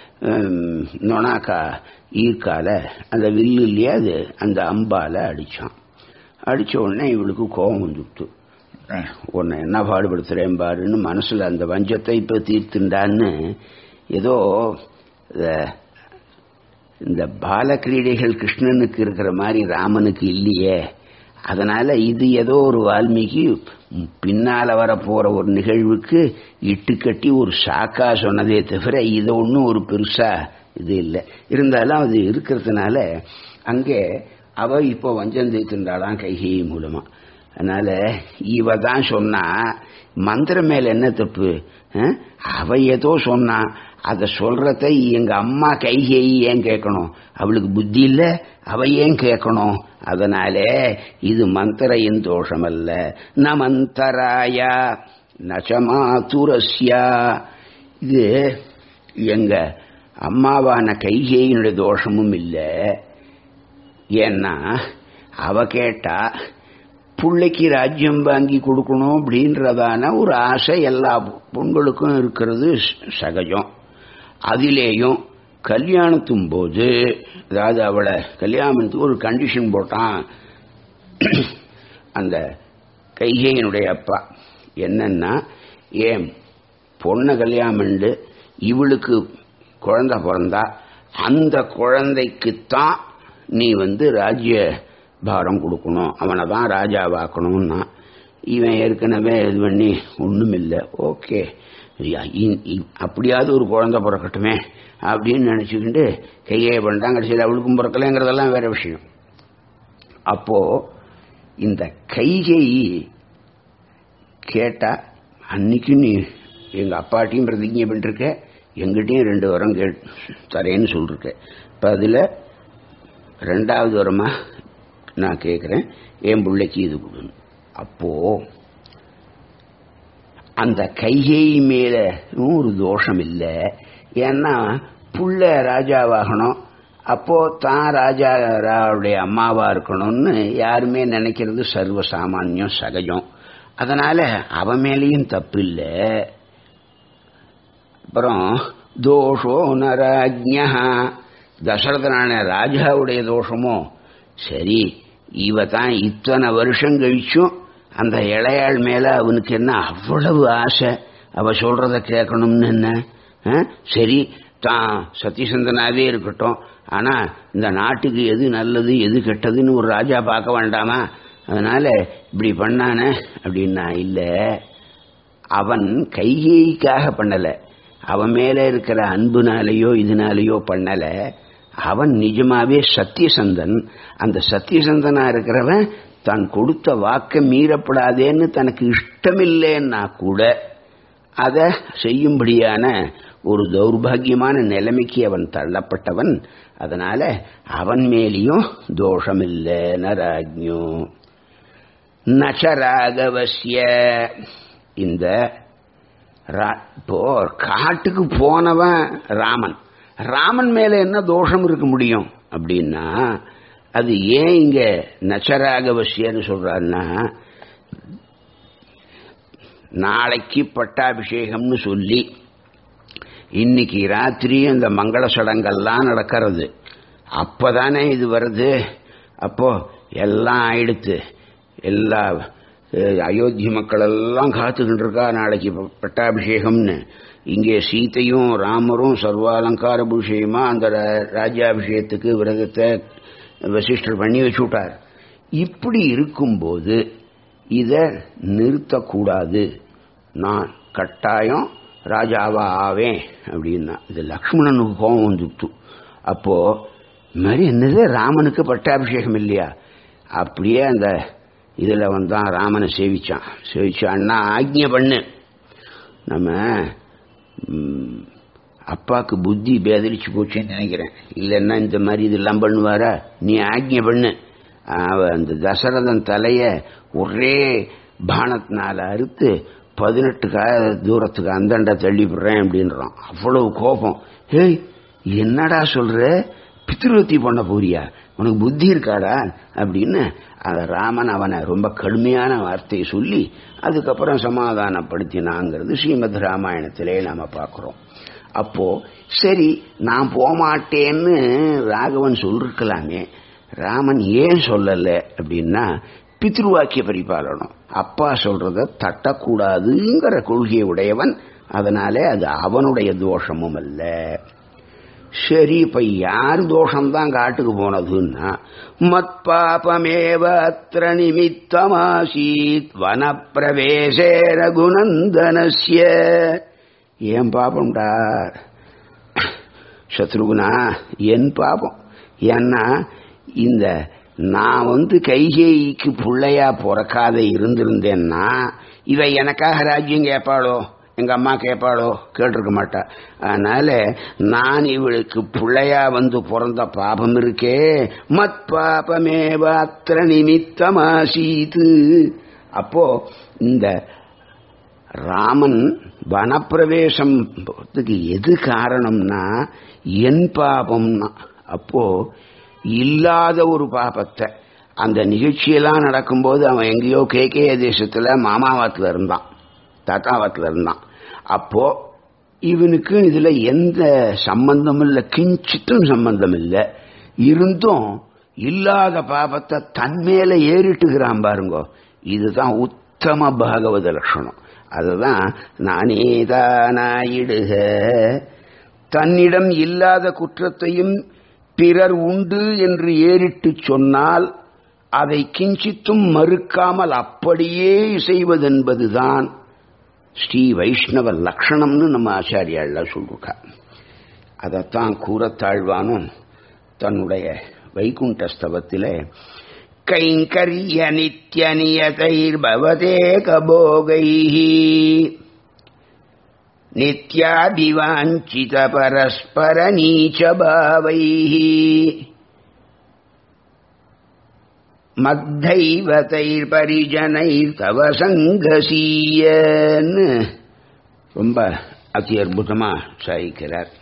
நொணாக்கா ஈர்க்கால அந்த வில்லுலயே அது அந்த அம்பால அடிச்சான் அடிச்ச உடனே இவளுக்கு கோபம் வந்துட்டு உன்னை என்ன பாடுபடுத்துறேன் பாருன்னு மனசுல அந்த வஞ்சத்தை இப்ப தீர்த்துண்டான்னு ஏதோ இந்த பால கிரீடைகள் கிருஷ்ணனுக்கு இருக்கிற மாதிரி ராமனுக்கு இல்லையே அதனால இது ஏதோ ஒரு வால்மீகி பின்னால வர போற ஒரு நிகழ்வுக்கு இட்டு கட்டி ஒரு சாக்கா சொன்னதே தவிர இது ஒன்றும் ஒரு பெருசா இது இல்லை இருந்தாலும் அது இருக்கிறதுனால அங்கே அவ இப்போ வஞ்சம் தேய்த்துண்டாளாம் கைகை மூலமா அதனால இவ தான் சொன்னா மந்திரம் மேல என்ன தப்பு அஹ்? அவ ஏதோ சொன்னா அத சொல்றத எங்க அம்மா கைகேயி ஏன் கேட்கணும் அவளுக்கு புத்தி இல்ல அவ ஏன் கேட்கணும் அதனால இது மந்திரையின் தோஷம் அல்ல ந மந்தராயா நச்சமாதுரஸ்யா இது எங்க அம்மாவான கைகேயினுடைய தோஷமும் இல்லை ஏன்னா அவ கேட்டா பிள்ளைக்கு ராஜ்யம் வாங்கி கொடுக்கணும் அப்படின்றதான ஒரு ஆசை எல்லா பொண்களுக்கும் இருக்கிறது ச- சகஜம் அதிலேயும் கல்யாணத்தும் போது அதாவது அவளை கல்யாணத்துக்கு ஒரு கண்டிஷன் போட்டான் அந்த கைகையினுடைய அப்பா என்னன்னா ஏன் பொண்ணை கல்யாணம் பண்ணி இவளுக்கு குழந்தை பிறந்தா அந்த குழந்தைக்குத்தான் நீ வந்து ராஜ்ய பாரம் கொடுக்கணும் அவனை தான் ராஜாவாக்கணும்னா இவன் ஏற்கனவே இது பண்ணி ஒன்றும் இல்லை ஓகே அப்படியாவது ஒரு குழந்தை பிறக்கட்டுமே அப்படின்னு நினச்சிக்கிட்டு கையை பண்ணிட்டான் கடைசியில் அவளுக்கும் பிறக்கலைங்கிறதெல்லாம் வேற விஷயம் அப்போ இந்த கைகை கேட்டா அன்னைக்கு நீ எங்க அப்பாட்டையும் பிரதிஜை பண்ணிருக்க எங்கிட்டையும் ரெண்டு வரம் கே தரேன்னு சொல்லிருக்க இப்போ அதில் ரெண்டாவது வரமா நான் கேட்குறேன் என் பிள்ளைக்கு இது கொடுன்னு அப்போ அந்த கைகை மேல ஒரு தோஷம் இல்லை ஏன்னா புள்ள ராஜாவாகணும் அப்போ தான் ராஜாவுடைய அம்மாவா இருக்கணும்னு யாருமே நினைக்கிறது சர்வ சாமானியம் சகஜம் அதனால அவ மேலேயும் தப்பு இல்லை அப்புறம் தோஷோ நராஜ்யா தசரதனான ராஜாவுடைய தோஷமோ சரி இவ தான் இத்தனை வருஷம் கழிச்சும் அந்த இளையாள் மேல அவனுக்கு என்ன அவ்வளவு ஆசை அவ சொல்றத கேட்கணும்னு என்ன ஆ? சரி தான் சத்தியசந்தனாவே இருக்கட்டும் ஆனா இந்த நாட்டுக்கு எது நல்லது எது கெட்டதுன்னு ஒரு ராஜா பார்க்க வேண்டாமா அதனால இப்படி பண்ணானே அப்படின்னா இல்ல அவன் கைகேயிக்காக பண்ணல அவன் மேல இருக்கிற அன்புனாலேயோ இதனாலேயோ பண்ணல அவன் நிஜமாவே சத்தியசந்தன் அந்த சத்தியசந்தனா இருக்கிறவன் தான் கொடுத்த வாக்க மீறப்படாதேன்னு தனக்கு இஷ்டமில்லைன்னா கூட அதை செய்யும்படியான ஒரு தௌர்பாகியமான நிலைமைக்கு அவன் தள்ளப்பட்டவன் அதனால அவன் மேலேயும் தோஷமில்லை நராஜ்யோ நச்சராகவசிய இந்த ரா- இப்போ காட்டுக்கு போனவன் ராமன் ராமன் மேல என்ன தோஷம் இருக்க முடியும் அப்படின்னா அது ஏன் இங்க நச்சராகவசியன்னு சொல்றாருன்னா நாளைக்கு பட்டாபிஷேகம்னு சொல்லி இன்னைக்கு ராத்திரி அந்த மங்கள சடங்கெல்லாம் நடக்கிறது அப்பதானே இது வருது அப்போ எல்லாம் ஆயிடுத்து எல்லா அஹ், அயோத்தி மக்கள் எல்லாம் காத்துக்கிட்டு இருக்கா நாளைக்கு ப- பட்டாபிஷேகம்னு இங்கே சீதையும் ராமரும் சர்வாலங்கார பூஷயமா அந்த ரா- ராஜ்யாபிஷேகத்துக்கு விரதத்தை வசிஷ்டர் பண்ணி வச்சு விட்டார் இப்படி இருக்கும்போது இதை நிறுத்தக்கூடாது நான் கட்டாயம் ராஜாவா ஆவேன் அப்படின்னா இது லக்ஷ்மணனுக்கு கோபம் வந்துட்டு அப்போ இது மாதிரி என்னது ராமனுக்கு பட்டாபிஷேகம் இல்லையா அப்படியே அந்த இதுல வந்தான் ராமனை சேவிச்சான் சேவிச்சு அண்ணா ஆக்ஞை பண்ணு நம்ம ம், அப்பாக்கு புத்தி பேதலிச்சு போச்சுன்னு நினைக்கிறேன் இல்லைன்னா இந்த மாதிரி இதெல்லாம் பண்ணுவாரா நீ ஆக்ஞை பண்ணு அவ அந்த தசரதன் தலைய ஒரே பானத்தினால அறுத்து பதினெட்டு கா தூரத்துக்கு அந்தண்ட தள்ளி விடுறேன் அப்படின்றான் அவ்வளவு கோபம் ஏய் என்னடா சொல்ற பித்ருவத்தி பண்ண போறியா உனக்கு புத்தி இருக்காடா அப்படின்னு அந்த ராமன் அவனை ரொம்ப கடுமையான வார்த்தையை சொல்லி அதுக்கப்புறம் சமாதானப்படுத்தினாங்கிறது ஸ்ரீமத் ராமாயணத்திலே நாம பார்க்கிறோம் அப்போ சரி நான் போமாட்டேன்னு ராகவன் சொல்லிருக்கலாமே ராமன் ஏன் சொல்லல அப்படின்னா பித்ருவாக்கிய பரிபாலனம் அப்பா சொல்றத தட்டக்கூடாதுங்கிற கொள்கையை உடையவன் அதனாலே அது அவனுடைய தோஷமும் அல்ல சரி இப்ப யார் தோஷம்தான் காட்டுக்கு போனதுன்னா மத் பாபமேவ அத்திர நிமித்தமாசீத் வனப்பிரவேசே ரகுநந்தனஸ்ய ஏன் பாபம்டா சத்ருகுணா என் பாபம் ஏன்னா இந்த நான் வந்து கைகேயிக்கு பிள்ளையா பிறக்காத இருந்திருந்தேன்னா இவ எனக்காக ராஜ்யம் கேட்பாளோ எங்க அம்மா கேட்பாளோ கேட்டிருக்க மாட்டா அதனால நான் இவளுக்கு பிள்ளையா வந்து பிறந்த பாபம் இருக்கே மத் பாபமே பாத்திர நிமித்தமாசீது அப்போ இந்த ராமன் வனப்பிரவேசத்துக்கு எது காரணம்னா என் பாபம்னா அப்போ இல்லாத ஒரு பாபத்தை அந்த நிகழ்ச்சியெல்லாம் நடக்கும்போது அவன் எங்கேயோ கே கே தேசத்துல மாமாவாத்துல இருந்தான் தாத்தாவாத்துல இருந்தான் அப்போ இவனுக்கு இதுல எந்த சம்பந்தமும் இல்லை கிஞ்சித்தும் சம்பந்தம் இல்லை இருந்தும் இல்லாத பாபத்தை தன்மேல ஏறிட்டுகிறான் பாருங்க இதுதான் உத்தம பாகவத லட்சணம் அதுதான் நானே தானாயிடுக தன்னிடம் இல்லாத குற்றத்தையும் பிறர் உண்டு என்று ஏறிட்டு சொன்னால் அதை கிஞ்சித்தும் மறுக்காமல் அப்படியே செய்வதென்பதுதான் ஸ்ரீ வைஷ்ணவ லக்ஷணம்னு நம்ம ஆச்சாரியாள்ல சொல்லிருக்கா அதைத்தான் கூறத்தாழ்வானும் தன்னுடைய வைகுண்டஸ்தவத்திலே கைங்கரிய நித்திய நியதைர்பவதே கபோகைः நித்யாபிவாஞ்சித பரஸ்பர நீச்ச பாவைः மத்தைவதைர் பரிஜனைர் தவ சங்கசீயன்னு ரொம்ப அதி அற்புதமா சாய்க்கிறார்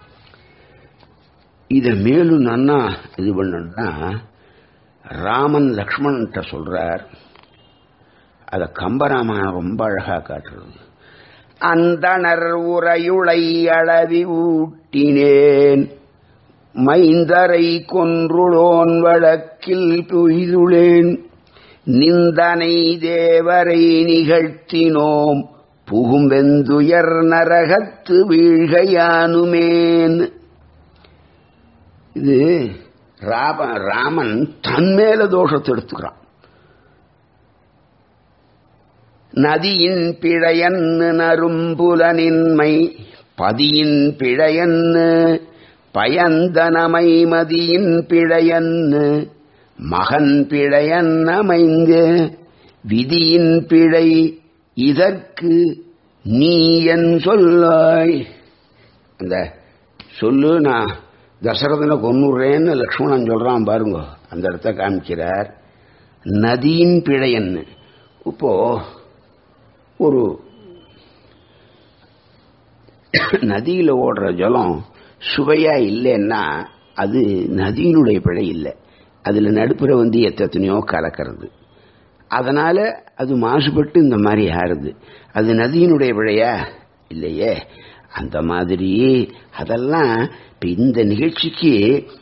இதை மேலும் நன்னா இது பண்ணணும்னா ராமன் லக்ஷ்மணன்ட்ட சொல்றார் அத கம்பராமாயணம் ரொம்ப அழகா காட்டுறது அந்தணர் உரையுளை அளவி ஊட்டினேன் மைந்தரை கொன்றுளோன் வழக்கில் பொய்துளேன் நிந்தனை தேவரை நிகழ்த்தினோம் புகும்பெந்துயர் நரகத்து வீழ்கையானுமேன் இது ராம ராமன் தன்மேல தோஷத்தை எடுத்துக்கிறான் நதியின் பிழையன்னு நரும்புலனின்மை பதியின் பிழையன்னு பயந்தனமை மதியின் பிழையன்னு மகன் பிழையன் அமைந்து விதியின் பிழை இதற்கு நீ என் சொல்லாய் அந்த சொல்லு நான் தசரதனை கொன்னுடுறேன்னு லக்ஷ்மணன் சொல்றான் பாருங்க அந்த இடத்த காமிக்கிறார் நதியின் பிழையன்னு இப்போ ஒரு நதியில் ஓடுற ஜலம் சுவையா இல்லைன்னா அது நதியினுடைய பிழை இல்லை அதுல நடுப்புற வந்து எத்தனையோ கலக்கிறது அதனால அது மாசுபட்டு இந்த மாதிரி ஆறுது அது நதியினுடைய பிழையா இல்லையே அந்த மாதிரி அதெல்லாம் இப்ப இந்த நிகழ்ச்சிக்கு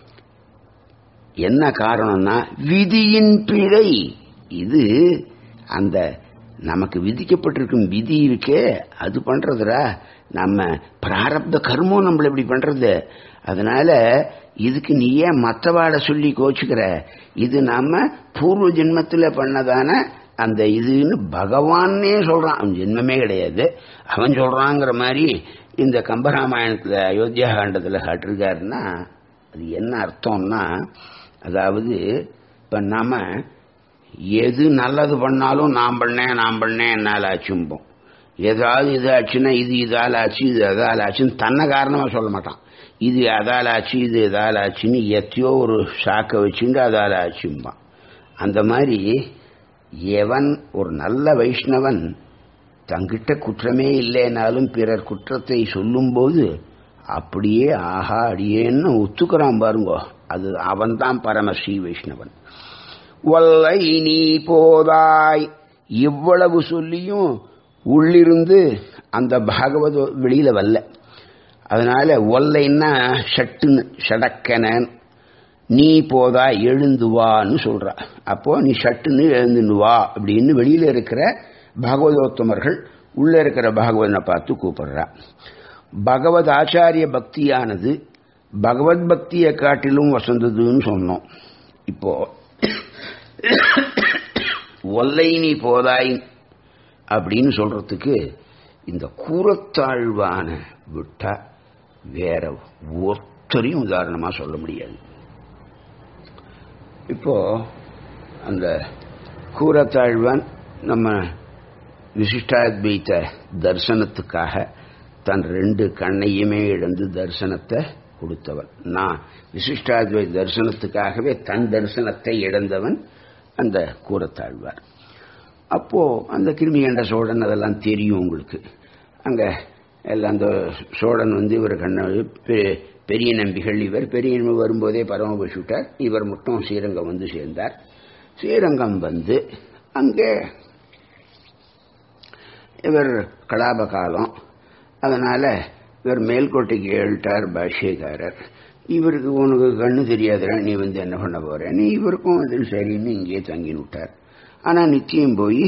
என்ன காரணம்னா விதியின் பிழை இது அந்த நமக்கு விதிக்கப்பட்டிருக்கும் விதி இருக்கே அது பண்றதுடா நம்ம பிராரப்த கர்மம் நம்மள இப்படி பண்றது அதனால இதுக்கு நீ ஏன் மற்றவாட சொல்லி கோச்சுக்கிற இது நாம பூர்வ ஜென்மத்தில் பண்ணதான அந்த இதுன்னு பகவானே சொல்றான் அவன் ஜென்மமே கிடையாது அவன் சொல்றாங்கிற மாதிரி இந்த கம்பராமாயணத்தில் அயோத்தியா காண்டத்தில் காட்டிருக்காருன்னா அது என்ன அர்த்தம்னா அதாவது இப்போ நாம எது நல்லது பண்ணாலும் நான் பண்ணேன் நான் பண்ணேன் என்னால் ஆச்சும்போம் ஏதாவது இது ஆச்சுன்னா இது இதால் ஆச்சு இது அதால் ஆச்சுன்னு தன்னை காரணமாக சொல்ல மாட்டான் இது அதால் ஆச்சு இது இதால் ஆச்சுன்னு எத்தையோ ஒரு சாக்கை வச்சுட்டு அதால் ஆச்சும்பான் அந்த மாதிரி எவன் ஒரு நல்ல வைஷ்ணவன் தங்கிட்ட குற்றமே இல்லைனாலும் பிறர் குற்றத்தை சொல்லும்போது அப்படியே ஆஹா அடியேன்னு ஒத்துக்கிறான் பாருங்க அது அவன்தான் பரம ஸ்ரீ வைஷ்ணவன் வல்லை நீ போதாய் இவ்வளவு சொல்லியும் உள்ளிருந்து அந்த பாகவத வெளியில வரல அதனால ஒல்லைன்னா ஷட்டுன்னு ஷடக்கன நீ போதா எழுந்து வான்னு சொல்றா அப்போ நீ ஷட்டுன்னு எழுந்துன்னு வா அப்படின்னு வெளியில இருக்கிற பாகவதோத்தமர்கள் உள்ள இருக்கிற பாகவதனை பார்த்து கூப்பிடுறா பகவத் ஆச்சாரிய பக்தியானது பகவத் பக்தியை காட்டிலும் வசந்ததுன்னு சொன்னோம் இப்போ ஒல்லை நீ போதாய் அப்படின்னு சொல்றதுக்கு இந்த கூறத்தாழ்வான விட்டா வேற ஒருத்தரையும் உதாரணமா சொல்ல முடியாது இப்போ அந்த கூரத்தாழ்வான் நம்ம விசிஷ்டாத்வைத்த தரிசனத்துக்காக தன் ரெண்டு கண்ணையுமே இழந்து தரிசனத்தை கொடுத்தவன் நான் விசிஷ்டாத்வைத தரிசனத்துக்காகவே தன் தரிசனத்தை இழந்தவன் அந்த கூரத்தாழ்வார் அப்போ அந்த கிருமி என்ற சோழன் அதெல்லாம் தெரியும் உங்களுக்கு அங்க எல்லாம் அந்த சோழன் வந்து இவர் கண்ண பெரிய நம்பிகள் இவர் பெரிய நம்பி வரும்போதே பரமபுஷிட்டார் இவர் மட்டும் ஸ்ரீரங்கம் வந்து சேர்ந்தார் ஸ்ரீரங்கம் வந்து அங்கே இவர் கலாப காலம் அதனால இவர் மேல்கோட்டைக்கு ஏழ்ட்டார் பாஷ்யக்காரர் இவருக்கு உனக்கு கண்ணு தெரியாதுடா நீ வந்து என்ன பண்ண போற நீ இவருக்கும் அது சரின்னு இங்கேயே தங்கி விட்டார் ஆனா நிச்சயம் போய்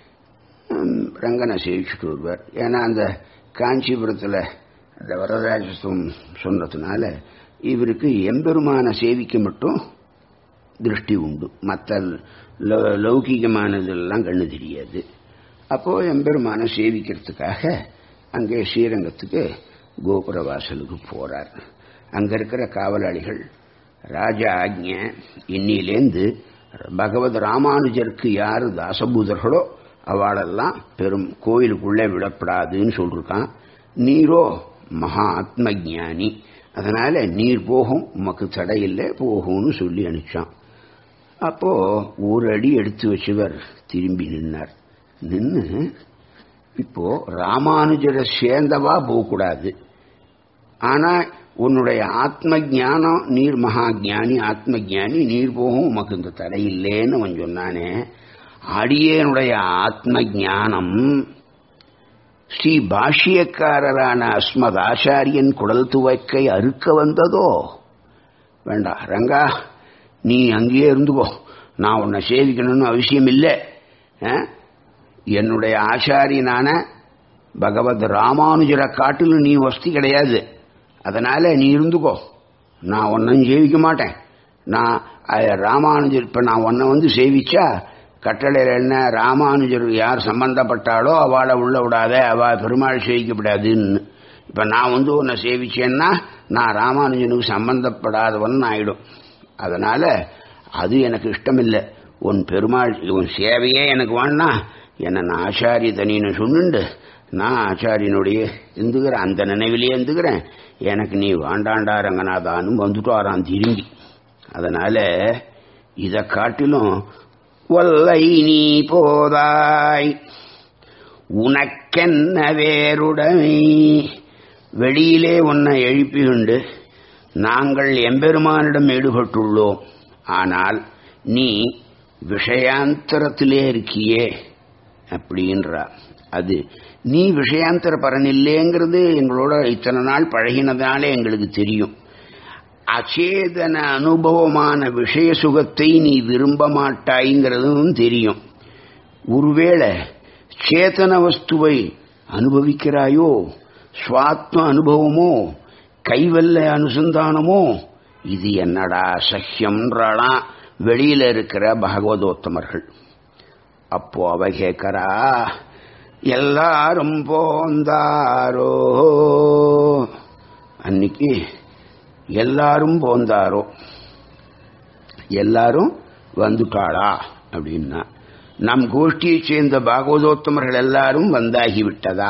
ரங்கனை சேவிச்சுட்டு வருவார் ஏன்னா அந்த காஞ்சிபுரத்தில் அந்த வரதராஜத்துவம் சொன்னதுனால இவருக்கு எம்பெருமான சேவிக்க மட்டும் திருஷ்டி உண்டு மற்ற லௌகிகமானதெல்லாம் கண்ணு தெரியாது அப்போ எம்பெருமான சேவிக்கிறதுக்காக அங்கே ஸ்ரீரங்கத்துக்கு கோபுர வாசலுக்கு போறார் அங்க இருக்கிற காவலாளிகள் ராஜா ஆக்ஞ இன்னிலேந்து பகவத் ராமானுஜருக்கு யாரு தாசபூதர்களோ அவளெல்லாம் பெரும் கோயிலுக்குள்ளே விடப்படாதுன்னு சொல்லிருக்கான் நீரோ மகா ஆத்ம ஜானி அதனால நீர் போகும் உமக்கு தடையில்லை போகும்னு சொல்லி அனுப்பிச்சான் அப்போ ஒரு அடி எடுத்து வச்சவர் திரும்பி நின்னார் நின்று இப்போ ராமானுஜரை சேர்ந்தவா போகக்கூடாது ஆனா உன்னுடைய ஆத்ம ஜானம் நீர் மகா ஜானி ஆத்ம ஜானி நீர் போகும் உமக்கு இந்த தடை இல்லைன்னு அவன் சொன்னானே அடியனுடைய ஆத்ம ஜானம் ஸ்ரீ பாஷ்யக்காரரான அஸ்மத் ஆச்சாரியன் குடல் துவைக்கை அறுக்க வந்ததோ வேண்டா ரங்கா நீ அங்கேயே இருந்துக்கோ நான் உன்னை சேவிக்கணும்னு அவசியம் இல்லை என்னுடைய ஆச்சாரியனான பகவத் ராமானுஜரை காட்டிலும் நீ வசதி கிடையாது அதனால நீ இருந்துக்கோ நான் ஒன்னும் சேவிக்க மாட்டேன் நான் ராமானுஜர் இப்ப நான் உன்னை வந்து சேவிச்சா கட்டளையில் என்ன ராமானுஜர் யார் சம்பந்தப்பட்டாலோ அவளை உள்ள விடாத அவ பெருமாள் சேவிக்கப்படாதுன்னு இப்ப நான் வந்து உன்னை சேவிச்சேன்னா நான் ராமானுஜனுக்கு சம்பந்தப்படாதவன் ஆயிடும் அதனால அது எனக்கு இஷ்டமில்லை உன் பெருமாள் உன் சேவையே எனக்கு வேணா என்ன நான் ஆச்சாரிய தனின்னு சொன்னுண்டு நான் ஆச்சாரியனுடைய இருந்துக்கிறேன் அந்த நினைவிலேயே இருந்துக்கிறேன் எனக்கு நீ வாண்டாண்டா ரங்கநாதான்னு வந்துட்டாராம் திரும்பி அதனால இதை காட்டிலும் வல்லை நீ போதாய் உனக்கென்ன வேறுடமை வெளியிலே உன்னை எழுப்பியுண்டு நாங்கள் எம்பெருமானிடம் ஈடுபட்டுள்ளோம் ஆனால் நீ விஷயாந்தரத்திலே இருக்கியே அப்படின்றா அது நீ விஷயாந்தர பரனில்லேங்கிறது எங்களோட இத்தனை நாள் பழகினதாலே எங்களுக்கு தெரியும் அச்சேதன அனுபவமான விஷய சுகத்தை நீ விரும்ப மாட்டாய்ங்கிறதும் தெரியும் ஒருவேளை சேத்தன வஸ்துவை அனுபவிக்கிறாயோ சுவாத்ம அனுபவமோ கைவல்ல அனுசந்தானமோ இது என்னடா சஹ்யம்ன்றாலாம் வெளியில இருக்கிற பகவதோத்தமர்கள் அப்போ அவ கேட்கறா எல்லாரும் போந்தாரோ அன்னைக்கு எல்லாரும் போந்தாரோ எல்லாரும் வந்துட்டாளா அப்படின்னா நம் கோஷ்டியை சேர்ந்த பாகவதோத்தமர்கள் எல்லாரும் வந்தாகிவிட்டதா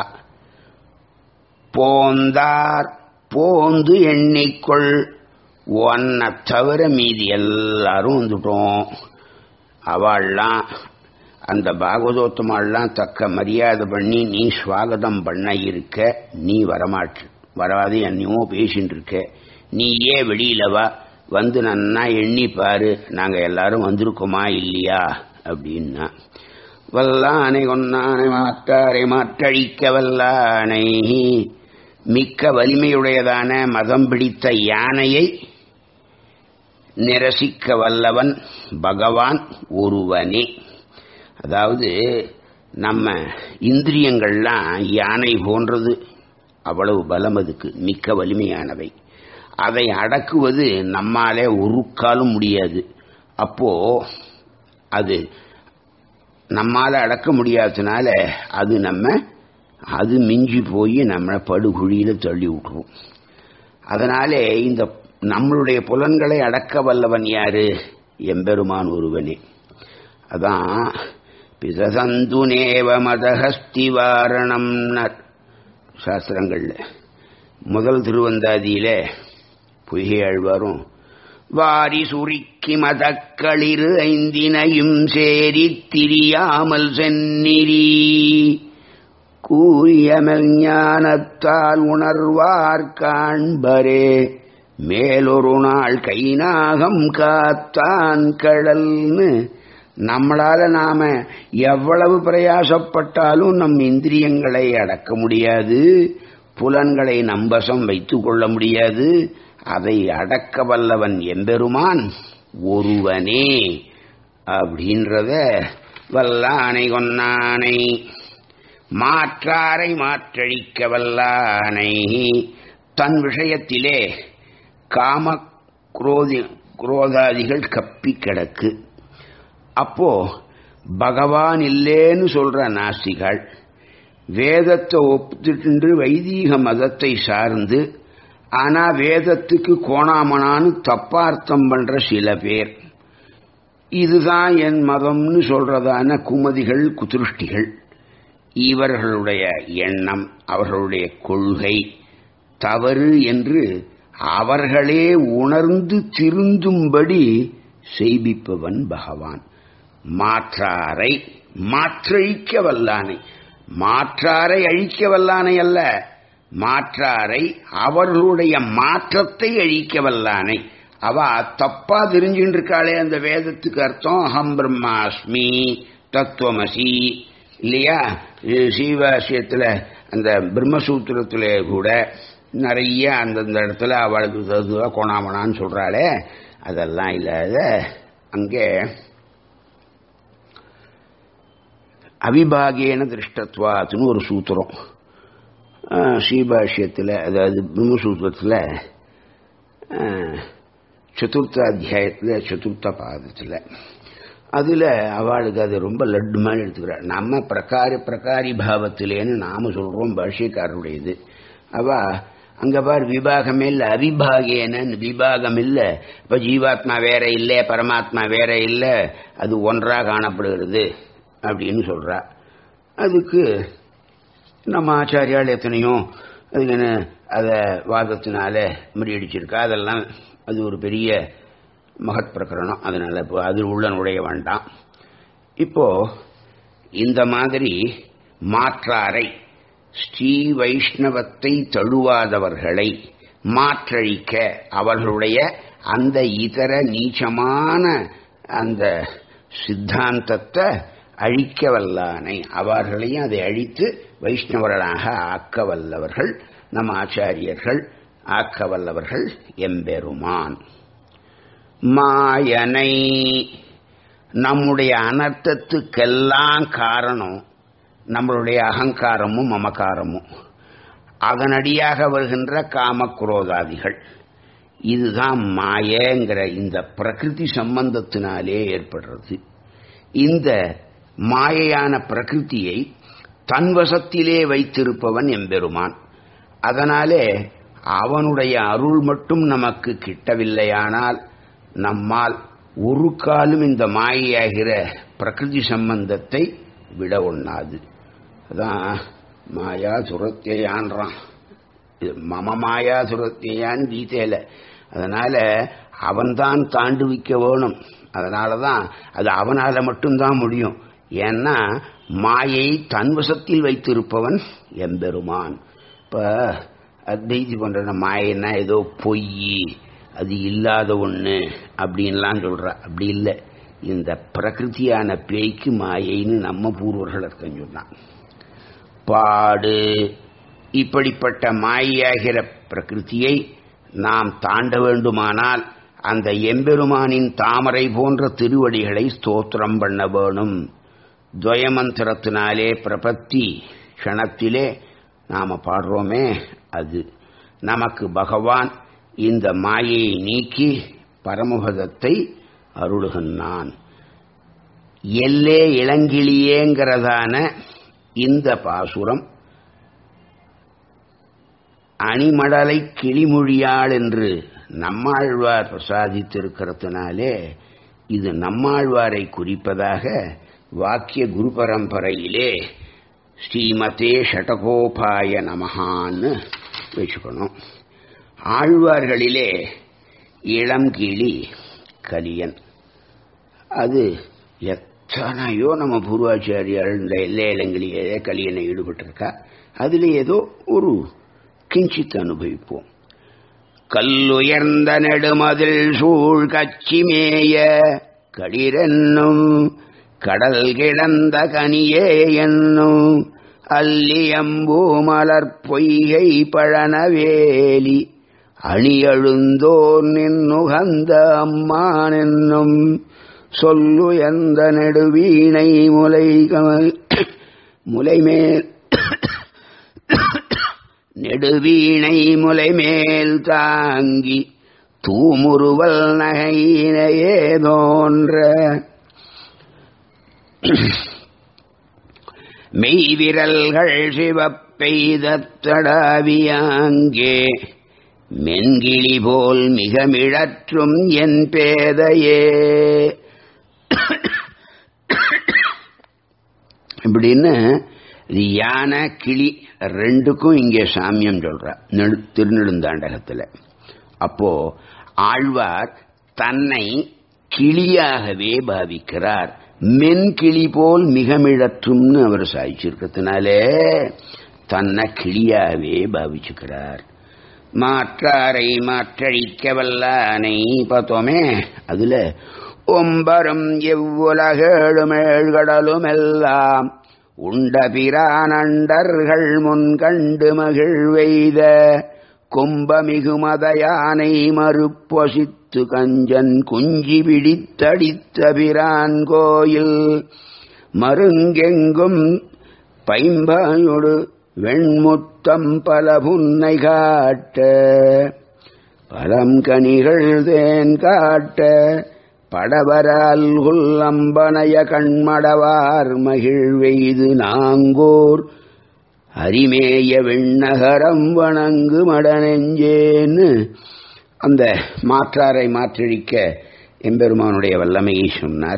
போந்தார் போந்து எண்ணிக்கொள் ஒன்னை தவிர மீதி எல்லாரும் வந்துட்டோம் அவள்லாம் அந்த பாகவதோத்தமாலாம் தக்க மரியாதை பண்ணி நீ ஸ்வாகதம் பண்ண இருக்க நீ வரமாட்டு வராது என்னையோ பேசிட்டு இருக்க நீயே வெளியில வா வந்து நன்னா எண்ணி பாரு நாங்க எல்லாரும் வந்திருக்கோமா இல்லையா அப்படின்னா வல்லானை கொன்னானை மாற்றாரை மாற்றழிக்க வல்லானை மிக்க வலிமையுடையதான மதம் பிடித்த யானையை நிரசிக்க வல்லவன் பகவான் ஒருவனே அதாவது நம்ம இந்திரியங்கள்லாம் யானை போன்றது அவ்வளவு பலம் அதுக்கு மிக்க வலிமையானவை அதை அடக்குவது நம்மாலே ஒரு காலும் முடியாது அப்போ அது நம்மால அடக்க முடியாததுனால அது நம்ம அது மிஞ்சி போய் நம்மளை படுகுழியில தள்ளி விட்டுரும் அதனாலே இந்த நம்மளுடைய புலன்களை அடக்க வல்லவன் யாரு எம்பெருமான் ஒருவனே அதான் பிசசந்து நேவ மதஹஸ்திவாரணம் சாஸ்திரங்கள்ல முதல் திருவந்தாதியில பொய்கை ஆழ்வாரும் வாரி சுருக்கி மதக்களிரு ஐந்தினையும் சேரித் திரியாமல் செந்நிரி கூறியமல் ஞானத்தால் உணர்வார் காண்பரே மேலொரு நாள் கைநாகம் காத்தான் கடல்னு நம்மளால நாம எவ்வளவு பிரயாசப்பட்டாலும் நம் இந்திரியங்களை அடக்க முடியாது புலன்களை நம்பசம் வைத்துக் கொள்ள முடியாது அதை அடக்க வல்லவன் எம்பெருமான் ஒருவனே அப்படின்றத வல்லானை கொன்னானை மாற்றாரை மாற்றழிக்க வல்லானை தன் விஷயத்திலே காம குரோதி குரோதாதிகள் கப்பி கிடக்கு அப்போ பகவான் இல்லேன்னு சொல்ற நாஸ்திகள் வேதத்தை ஒப்புத்துட்டு வைதீக மதத்தை சார்ந்து ஆனா வேதத்துக்கு கோணாமனான்னு தப்பார்த்தம் பண்ற சில பேர் இதுதான் என் மதம்னு சொல்றதான குமதிகள் குதிருஷ்டிகள் இவர்களுடைய எண்ணம் அவர்களுடைய கொள்கை தவறு என்று அவர்களே உணர்ந்து திருந்தும்படி செய்விப்பவன் பகவான் மாற்றாரை மாற்றழிக்க வல்லானை மாற்றாரை அழிக்க வல்லானை அல்ல மாற்றாரை அவர்களுடைய மாற்றத்தை அழிக்க வல்லானை அவ தப்பா தெரிஞ்சுட்டு இருக்காளே அந்த வேதத்துக்கு அர்த்தம் அகம் பிரம்மாஸ்மி தத்துவமசி இல்லையா சீவாசியத்தில் அந்த பிரம்மசூத்திரத்தில் கூட நிறைய அந்தந்த இடத்துல அவளுக்கு ததுவா கோணாமணான்னு சொல்றாளே அதெல்லாம் இல்லாத அங்கே அவிபாகேன திருஷ்டத்வாத்துன்னு ஒரு சூத்திரம் ஸ்ரீபாஷ்யத்தில் அதாவது பிரம்மசூத்திரத்தில் சதுர்த்த அத்தியாயத்தில் சதுர்த்த பாதத்தில் அதில் அவளுக்கு அது ரொம்ப லட்டு மாதிரி எடுத்துக்கிறாள் நம்ம பிரகாரி பிரகாரி பாவத்திலேன்னு நாம சொல்கிறோம் பாஷ்யக்காரருடையது அவ அங்க பார் விபாகமே இல்லை அவிபாகேன விபாகம் இல்லை இப்போ ஜீவாத்மா வேற இல்லை பரமாத்மா வேற இல்லை அது ஒன்றா காணப்படுகிறது அப்படின்னு சொல்றா அதுக்கு நம்ம ஆச்சாரியால் எத்தனையோ அதுக்கு அதை வாதத்தினால முறியடிச்சிருக்கா அதெல்லாம் அது ஒரு பெரிய மகத் பிரகரணம் அதனால இப்போ அது உள்ள நுழைய வேண்டாம் இப்போ இந்த மாதிரி மாற்றாரை ஸ்ரீ வைஷ்ணவத்தை தழுவாதவர்களை மாற்றழிக்க அவர்களுடைய அந்த இதர நீச்சமான அந்த சித்தாந்தத்தை அழிக்க வல்லானை அவர்களையும் அதை அழித்து வைஷ்ணவர்களாக ஆக்க வல்லவர்கள் நம் ஆச்சாரியர்கள் ஆக்க வல்லவர்கள் எம்பெருமான் மாயனை நம்முடைய அனர்த்தத்துக்கெல்லாம் காரணம் நம்மளுடைய அகங்காரமும் மமக்காரமும் அதனடியாக வருகின்ற காமக்ரோதாதிகள் இதுதான் மாயங்கிற இந்த பிரகிருதி சம்பந்தத்தினாலே ஏற்படுறது இந்த மாயையான பிரகிருதியை தன்வசத்திலே வைத்திருப்பவன் எம்பெருமான் அதனாலே அவனுடைய அருள் மட்டும் நமக்கு கிட்டவில்லையானால் நம்மால் ஒரு காலும் இந்த மாயையாகிற பிரகிருதி சம்பந்தத்தை விட ஒண்ணாது அதான் மாயா சுரத்தியான்றான் மம மாயா சுரத்தியான்னு கீதையில அதனால அவன்தான் தாண்டுவிக்க வேணும் அதனாலதான் அது அவனால மட்டும்தான் முடியும் ஏன்னா மாயை தன்வசத்தில் வைத்திருப்பவன் எம்பெருமான் இப்ப அத்வைதி பண்ற மாயன்னா ஏதோ பொய் அது இல்லாத ஒண்ணு அப்படின்லாம் சொல்ற அப்படி இல்லை இந்த பிரகிருதியான பேய்க்கு மாயைன்னு நம்ம பூர்வர்கள் அர்த்தம் சொன்னான் பாடு இப்படிப்பட்ட மாயாகிற பிரகிருதியை நாம் தாண்ட வேண்டுமானால் அந்த எம்பெருமானின் தாமரை போன்ற திருவடிகளை ஸ்தோத்திரம் பண்ண வேணும் துவயமந்திரத்தினாலே பிரபத்தி க்ஷணத்திலே நாம பாடுறோமே அது நமக்கு பகவான் இந்த மாயையை நீக்கி பரமபதத்தை அருளுகின்றான் எல்லே இளங்கிளியேங்கிறதான இந்த பாசுரம் அணிமடலை கிளிமொழியாள் என்று நம்மாழ்வார் பிரசாதித்திருக்கிறதுனாலே இது நம்மாழ்வாரை குறிப்பதாக வாக்கிய குரு பரம்பரையிலே ஸ்ரீமதே ஷடகோபாய நமகான்னு வச்சுக்கணும் ஆழ்வார்களிலே இளம் கிளி கலியன் அது எத்தனையோ நம்ம பூர்வாச்சாரியார் இந்த எல்லை இளங்கிலேயே கலியனை ஈடுபட்டிருக்கா அதில் ஏதோ ஒரு கிஞ்சித் அனுபவிப்போம் கல்லுயர்ந்த நெடுமதில் சூழ் கச்சிமேய களிரென்னும் கடல் கிடந்த கனியே என்னும் அல்லியம்பூ மலர் பொய்கை பழனவேலி அணியழுந்தோர் நின்னுகந்த அம்மான் என்னும் சொல்லு எந்த நெடுவீணை முலை முலைமேல் நெடுவீணை முலைமேல் தாங்கி தூமுருவல் நகையினையே தோன்ற மெய்விரல்கள் சிவப்பெய்த தடாவியாங்கே மென்கிளி போல் மிக மிழற்றும் என் பேதையே இப்படின்னு இது யானை கிளி ரெண்டுக்கும் இங்கே சாமியம் சொல்ற நெடு திருநெடுந்தாண்டகத்தில் அப்போ ஆழ்வார் தன்னை கிளியாகவே பாவிக்கிறார் மென்கிளி போல் மிகமிழற்றும்னு அவர் சாய்ச்சிருக்கிறதுனாலே தன்னை கிளியாகவே பாவிச்சுக்கிறார் மாற்றாரை மாற்றழிக்க வல்லானை பார்த்தோமே அதுல ஒம்பரும் எவ்வுலகேழுமேழ்கடலும் எல்லாம் உண்ட பிரானண்டர்கள் முன் கண்டு மகிழ்வெய்த கும்பமிகுமத யானை மறுப்பொசித்து கஞ்சன் குஞ்சி பிடித்தடித்த பிரான் கோயில் மருங்கெங்கும் பைம்பாயொடு வெண்முத்தம் பல புன்னை காட்ட பழம் கனிகள் தேன் காட்ட படவரால் அம்பனைய கண்மடவார் மகிழ்வெய்து நாங்கோர் அரிமேய விண்ணகரம் வணங்கு மடனெஞ்சேன்னு அந்த மாற்றாரை மாற்றழிக்க எம்பெருமானுடைய வல்லமையை சொன்னார்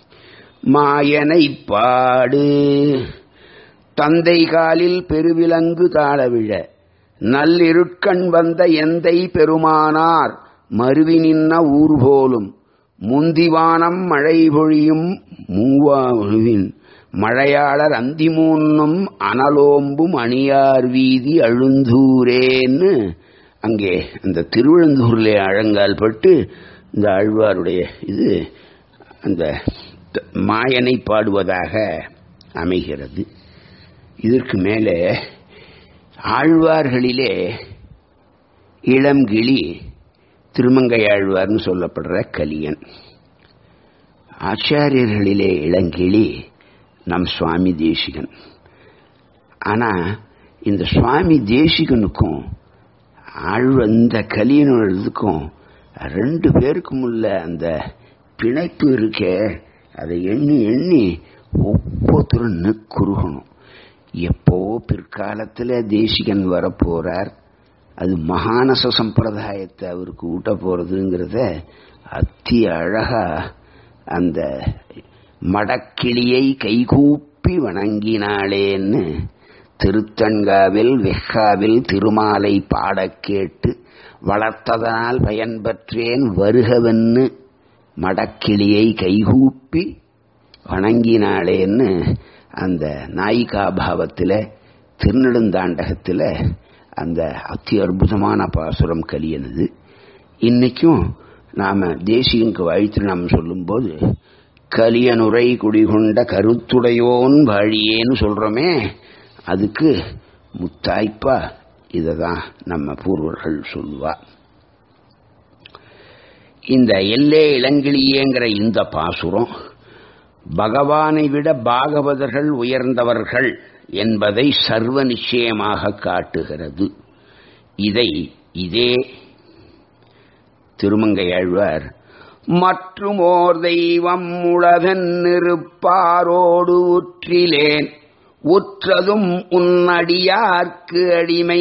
மாயனை பாடு தந்தை காலில் பெருவிலங்கு தாழவிழ நல்லிருட்கண் வந்த எந்தை பெருமானார் மருவி நின்ன ஊர் போலும் முந்திவானம் மழை பொழியும் மூவாவின் மழையாளர் அந்திமூன்னும் அனலோம்பும் அணியார் வீதி அழுந்தூரேன்னு அங்கே அந்த திருவிழந்தூரில் அழங்கால் பட்டு இந்த ஆழ்வாருடைய இது அந்த மாயனை பாடுவதாக அமைகிறது இதற்கு மேலே ஆழ்வார்களிலே இளம்கிளி திருமங்கையாழ்வார்னு சொல்லப்படுற கலியன் ஆச்சாரியர்களிலே இளங்கிளி நம் சுவாமி தேசிகன் ஆனா இந்த சுவாமி தேசிகனுக்கும் ஆழ்வ இந்த கலியனுக்கும் ரெண்டு பேருக்கும் உள்ள அந்த பிணைப்பு இருக்கே அதை எண்ணி எண்ணி ஒவ்வொருத்தரும் நெக்குருகணும் எப்போ பிற்காலத்தில் தேசிகன் வரப்போறார் அது மகானச சம்பிரதாயத்தை அவருக்கு ஊட்ட போறதுங்கிறத அத்தி அழகா அந்த மடக்கிளியை கைகூப்பி வணங்கினாளேன்னு திருத்தன்காவில் வெக்காவில் திருமாலை பாடக் கேட்டு வளர்த்ததனால் பயன்பற்றேன் வருகவென்னு மடக்கிளியை கைகூப்பி வணங்கினாளேன்னு அந்த நாயிகா பாவத்தில் திருநெடுந்தாண்டகத்தில் அந்த அத்தி அற்புதமான பாசுரம் கலியனது இன்னைக்கும் நாம தேசியனுக்கு வாழ்த்து நாம் சொல்லும்போது கலியனுரை குடிகொண்ட கருத்துடையோன் வாழியேன்னு சொல்றோமே அதுக்கு முத்தாய்ப்பா இதை தான் நம்ம பூர்வர்கள் சொல்லுவா இந்த எல்லே இளங்கிளியேங்கிற இந்த பாசுரம் பகவானை விட பாகவதர்கள் உயர்ந்தவர்கள் என்பதை சர்வ நிச்சயமாக காட்டுகிறது இதை இதே திருமங்கையாழ்வார் மற்றும் ஓர் தெய்வம் உளதென்னிருப்பாரோடு உற்றிலேன் உற்றதும் உன்னடியார்க்கு அடிமை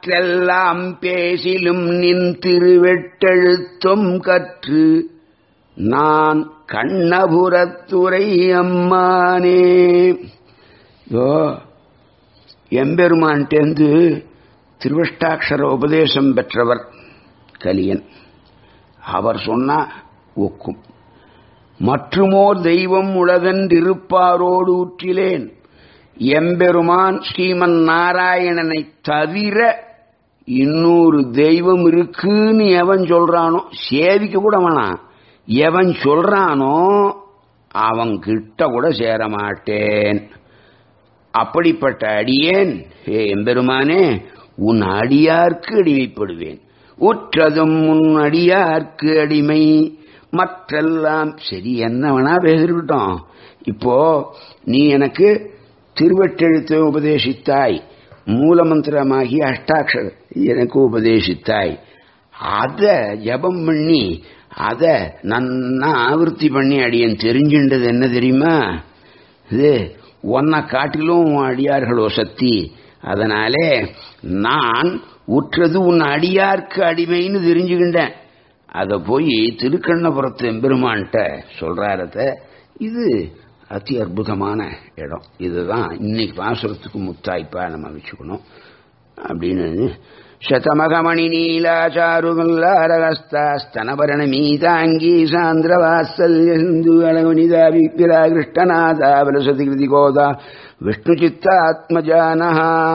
மற்றெல்லாம் பேசிலும் நின் திருவெட்டெழுத்தும் கற்று நான் கண்ணபுரத்துறை அம்மானே யோ எம்பெருமான்டேந்து திருவஷ்டாட்சர உபதேசம் பெற்றவர் கலியன் அவர் சொன்னா ஒக்கும் மற்றுமோர் தெய்வம் உலகென்றிருப்பாரோடு ஊற்றிலேன் எம்பெருமான் ஸ்ரீமன் நாராயணனை தவிர இன்னொரு தெய்வம் இருக்குன்னு எவன் சொல்றானோ சேவிக்க கூட வேணாம் எவன் சொல்றானோ அவன் கிட்ட கூட சேர மாட்டேன் அப்படிப்பட்ட அடியேன் ஹே எம்பெருமானே உன் அடியார்க்கு அடிமைப்படுவேன் உற்றதும் உன் அடியார்க்கு அடிமை மற்றெல்லாம் சரி என்ன வேணா பேசிருக்கட்டும் இப்போ நீ எனக்கு திருவட்டெழுத்தை உபதேசித்தாய் மூலமந்திரமாகி அஷ்டாட்சர எனக்கு உபதேசித்தாய் அத ஜபம் பண்ணி அத நன்னா ஆவர்த்தி பண்ணி அடியன் தெரிஞ்சின்றது என்ன தெரியுமா இது ஒன்ன காட்டிலும் உன் அடியார்களோ சக்தி அதனாலே நான் உற்றது உன் அடியார்க்கு அடிமைன்னு தெரிஞ்சுக்கின்றேன் அதை போய் திருக்கண்ணபுரத்து எம்பெருமான்கிட்ட சொல்றாரத இது அதி அற்புதமான இடம் இதுதான் இன்னைக்கு பாசுரத்துக்கு முத்தாய்ப்பா நம்ம வச்சுக்கணும் அப்படின்னு శతమగమణి నీలాచారుగల్లారగస్తాస్తనభరణ మీతాంగీ సాంద్ర వాత్సల్య సింధు అలవనిదా విపిరాకృష్టనాథావలసతి కృతి గోదా విష్ణుచిత్తాత్మజాన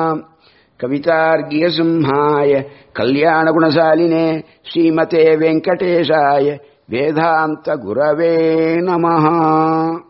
కవితార్ఘ్యసింహాయ కళ్యాణగుణశాలినే శ్రీమతే వెంకటేశాయ వేదాంత గురవే నమః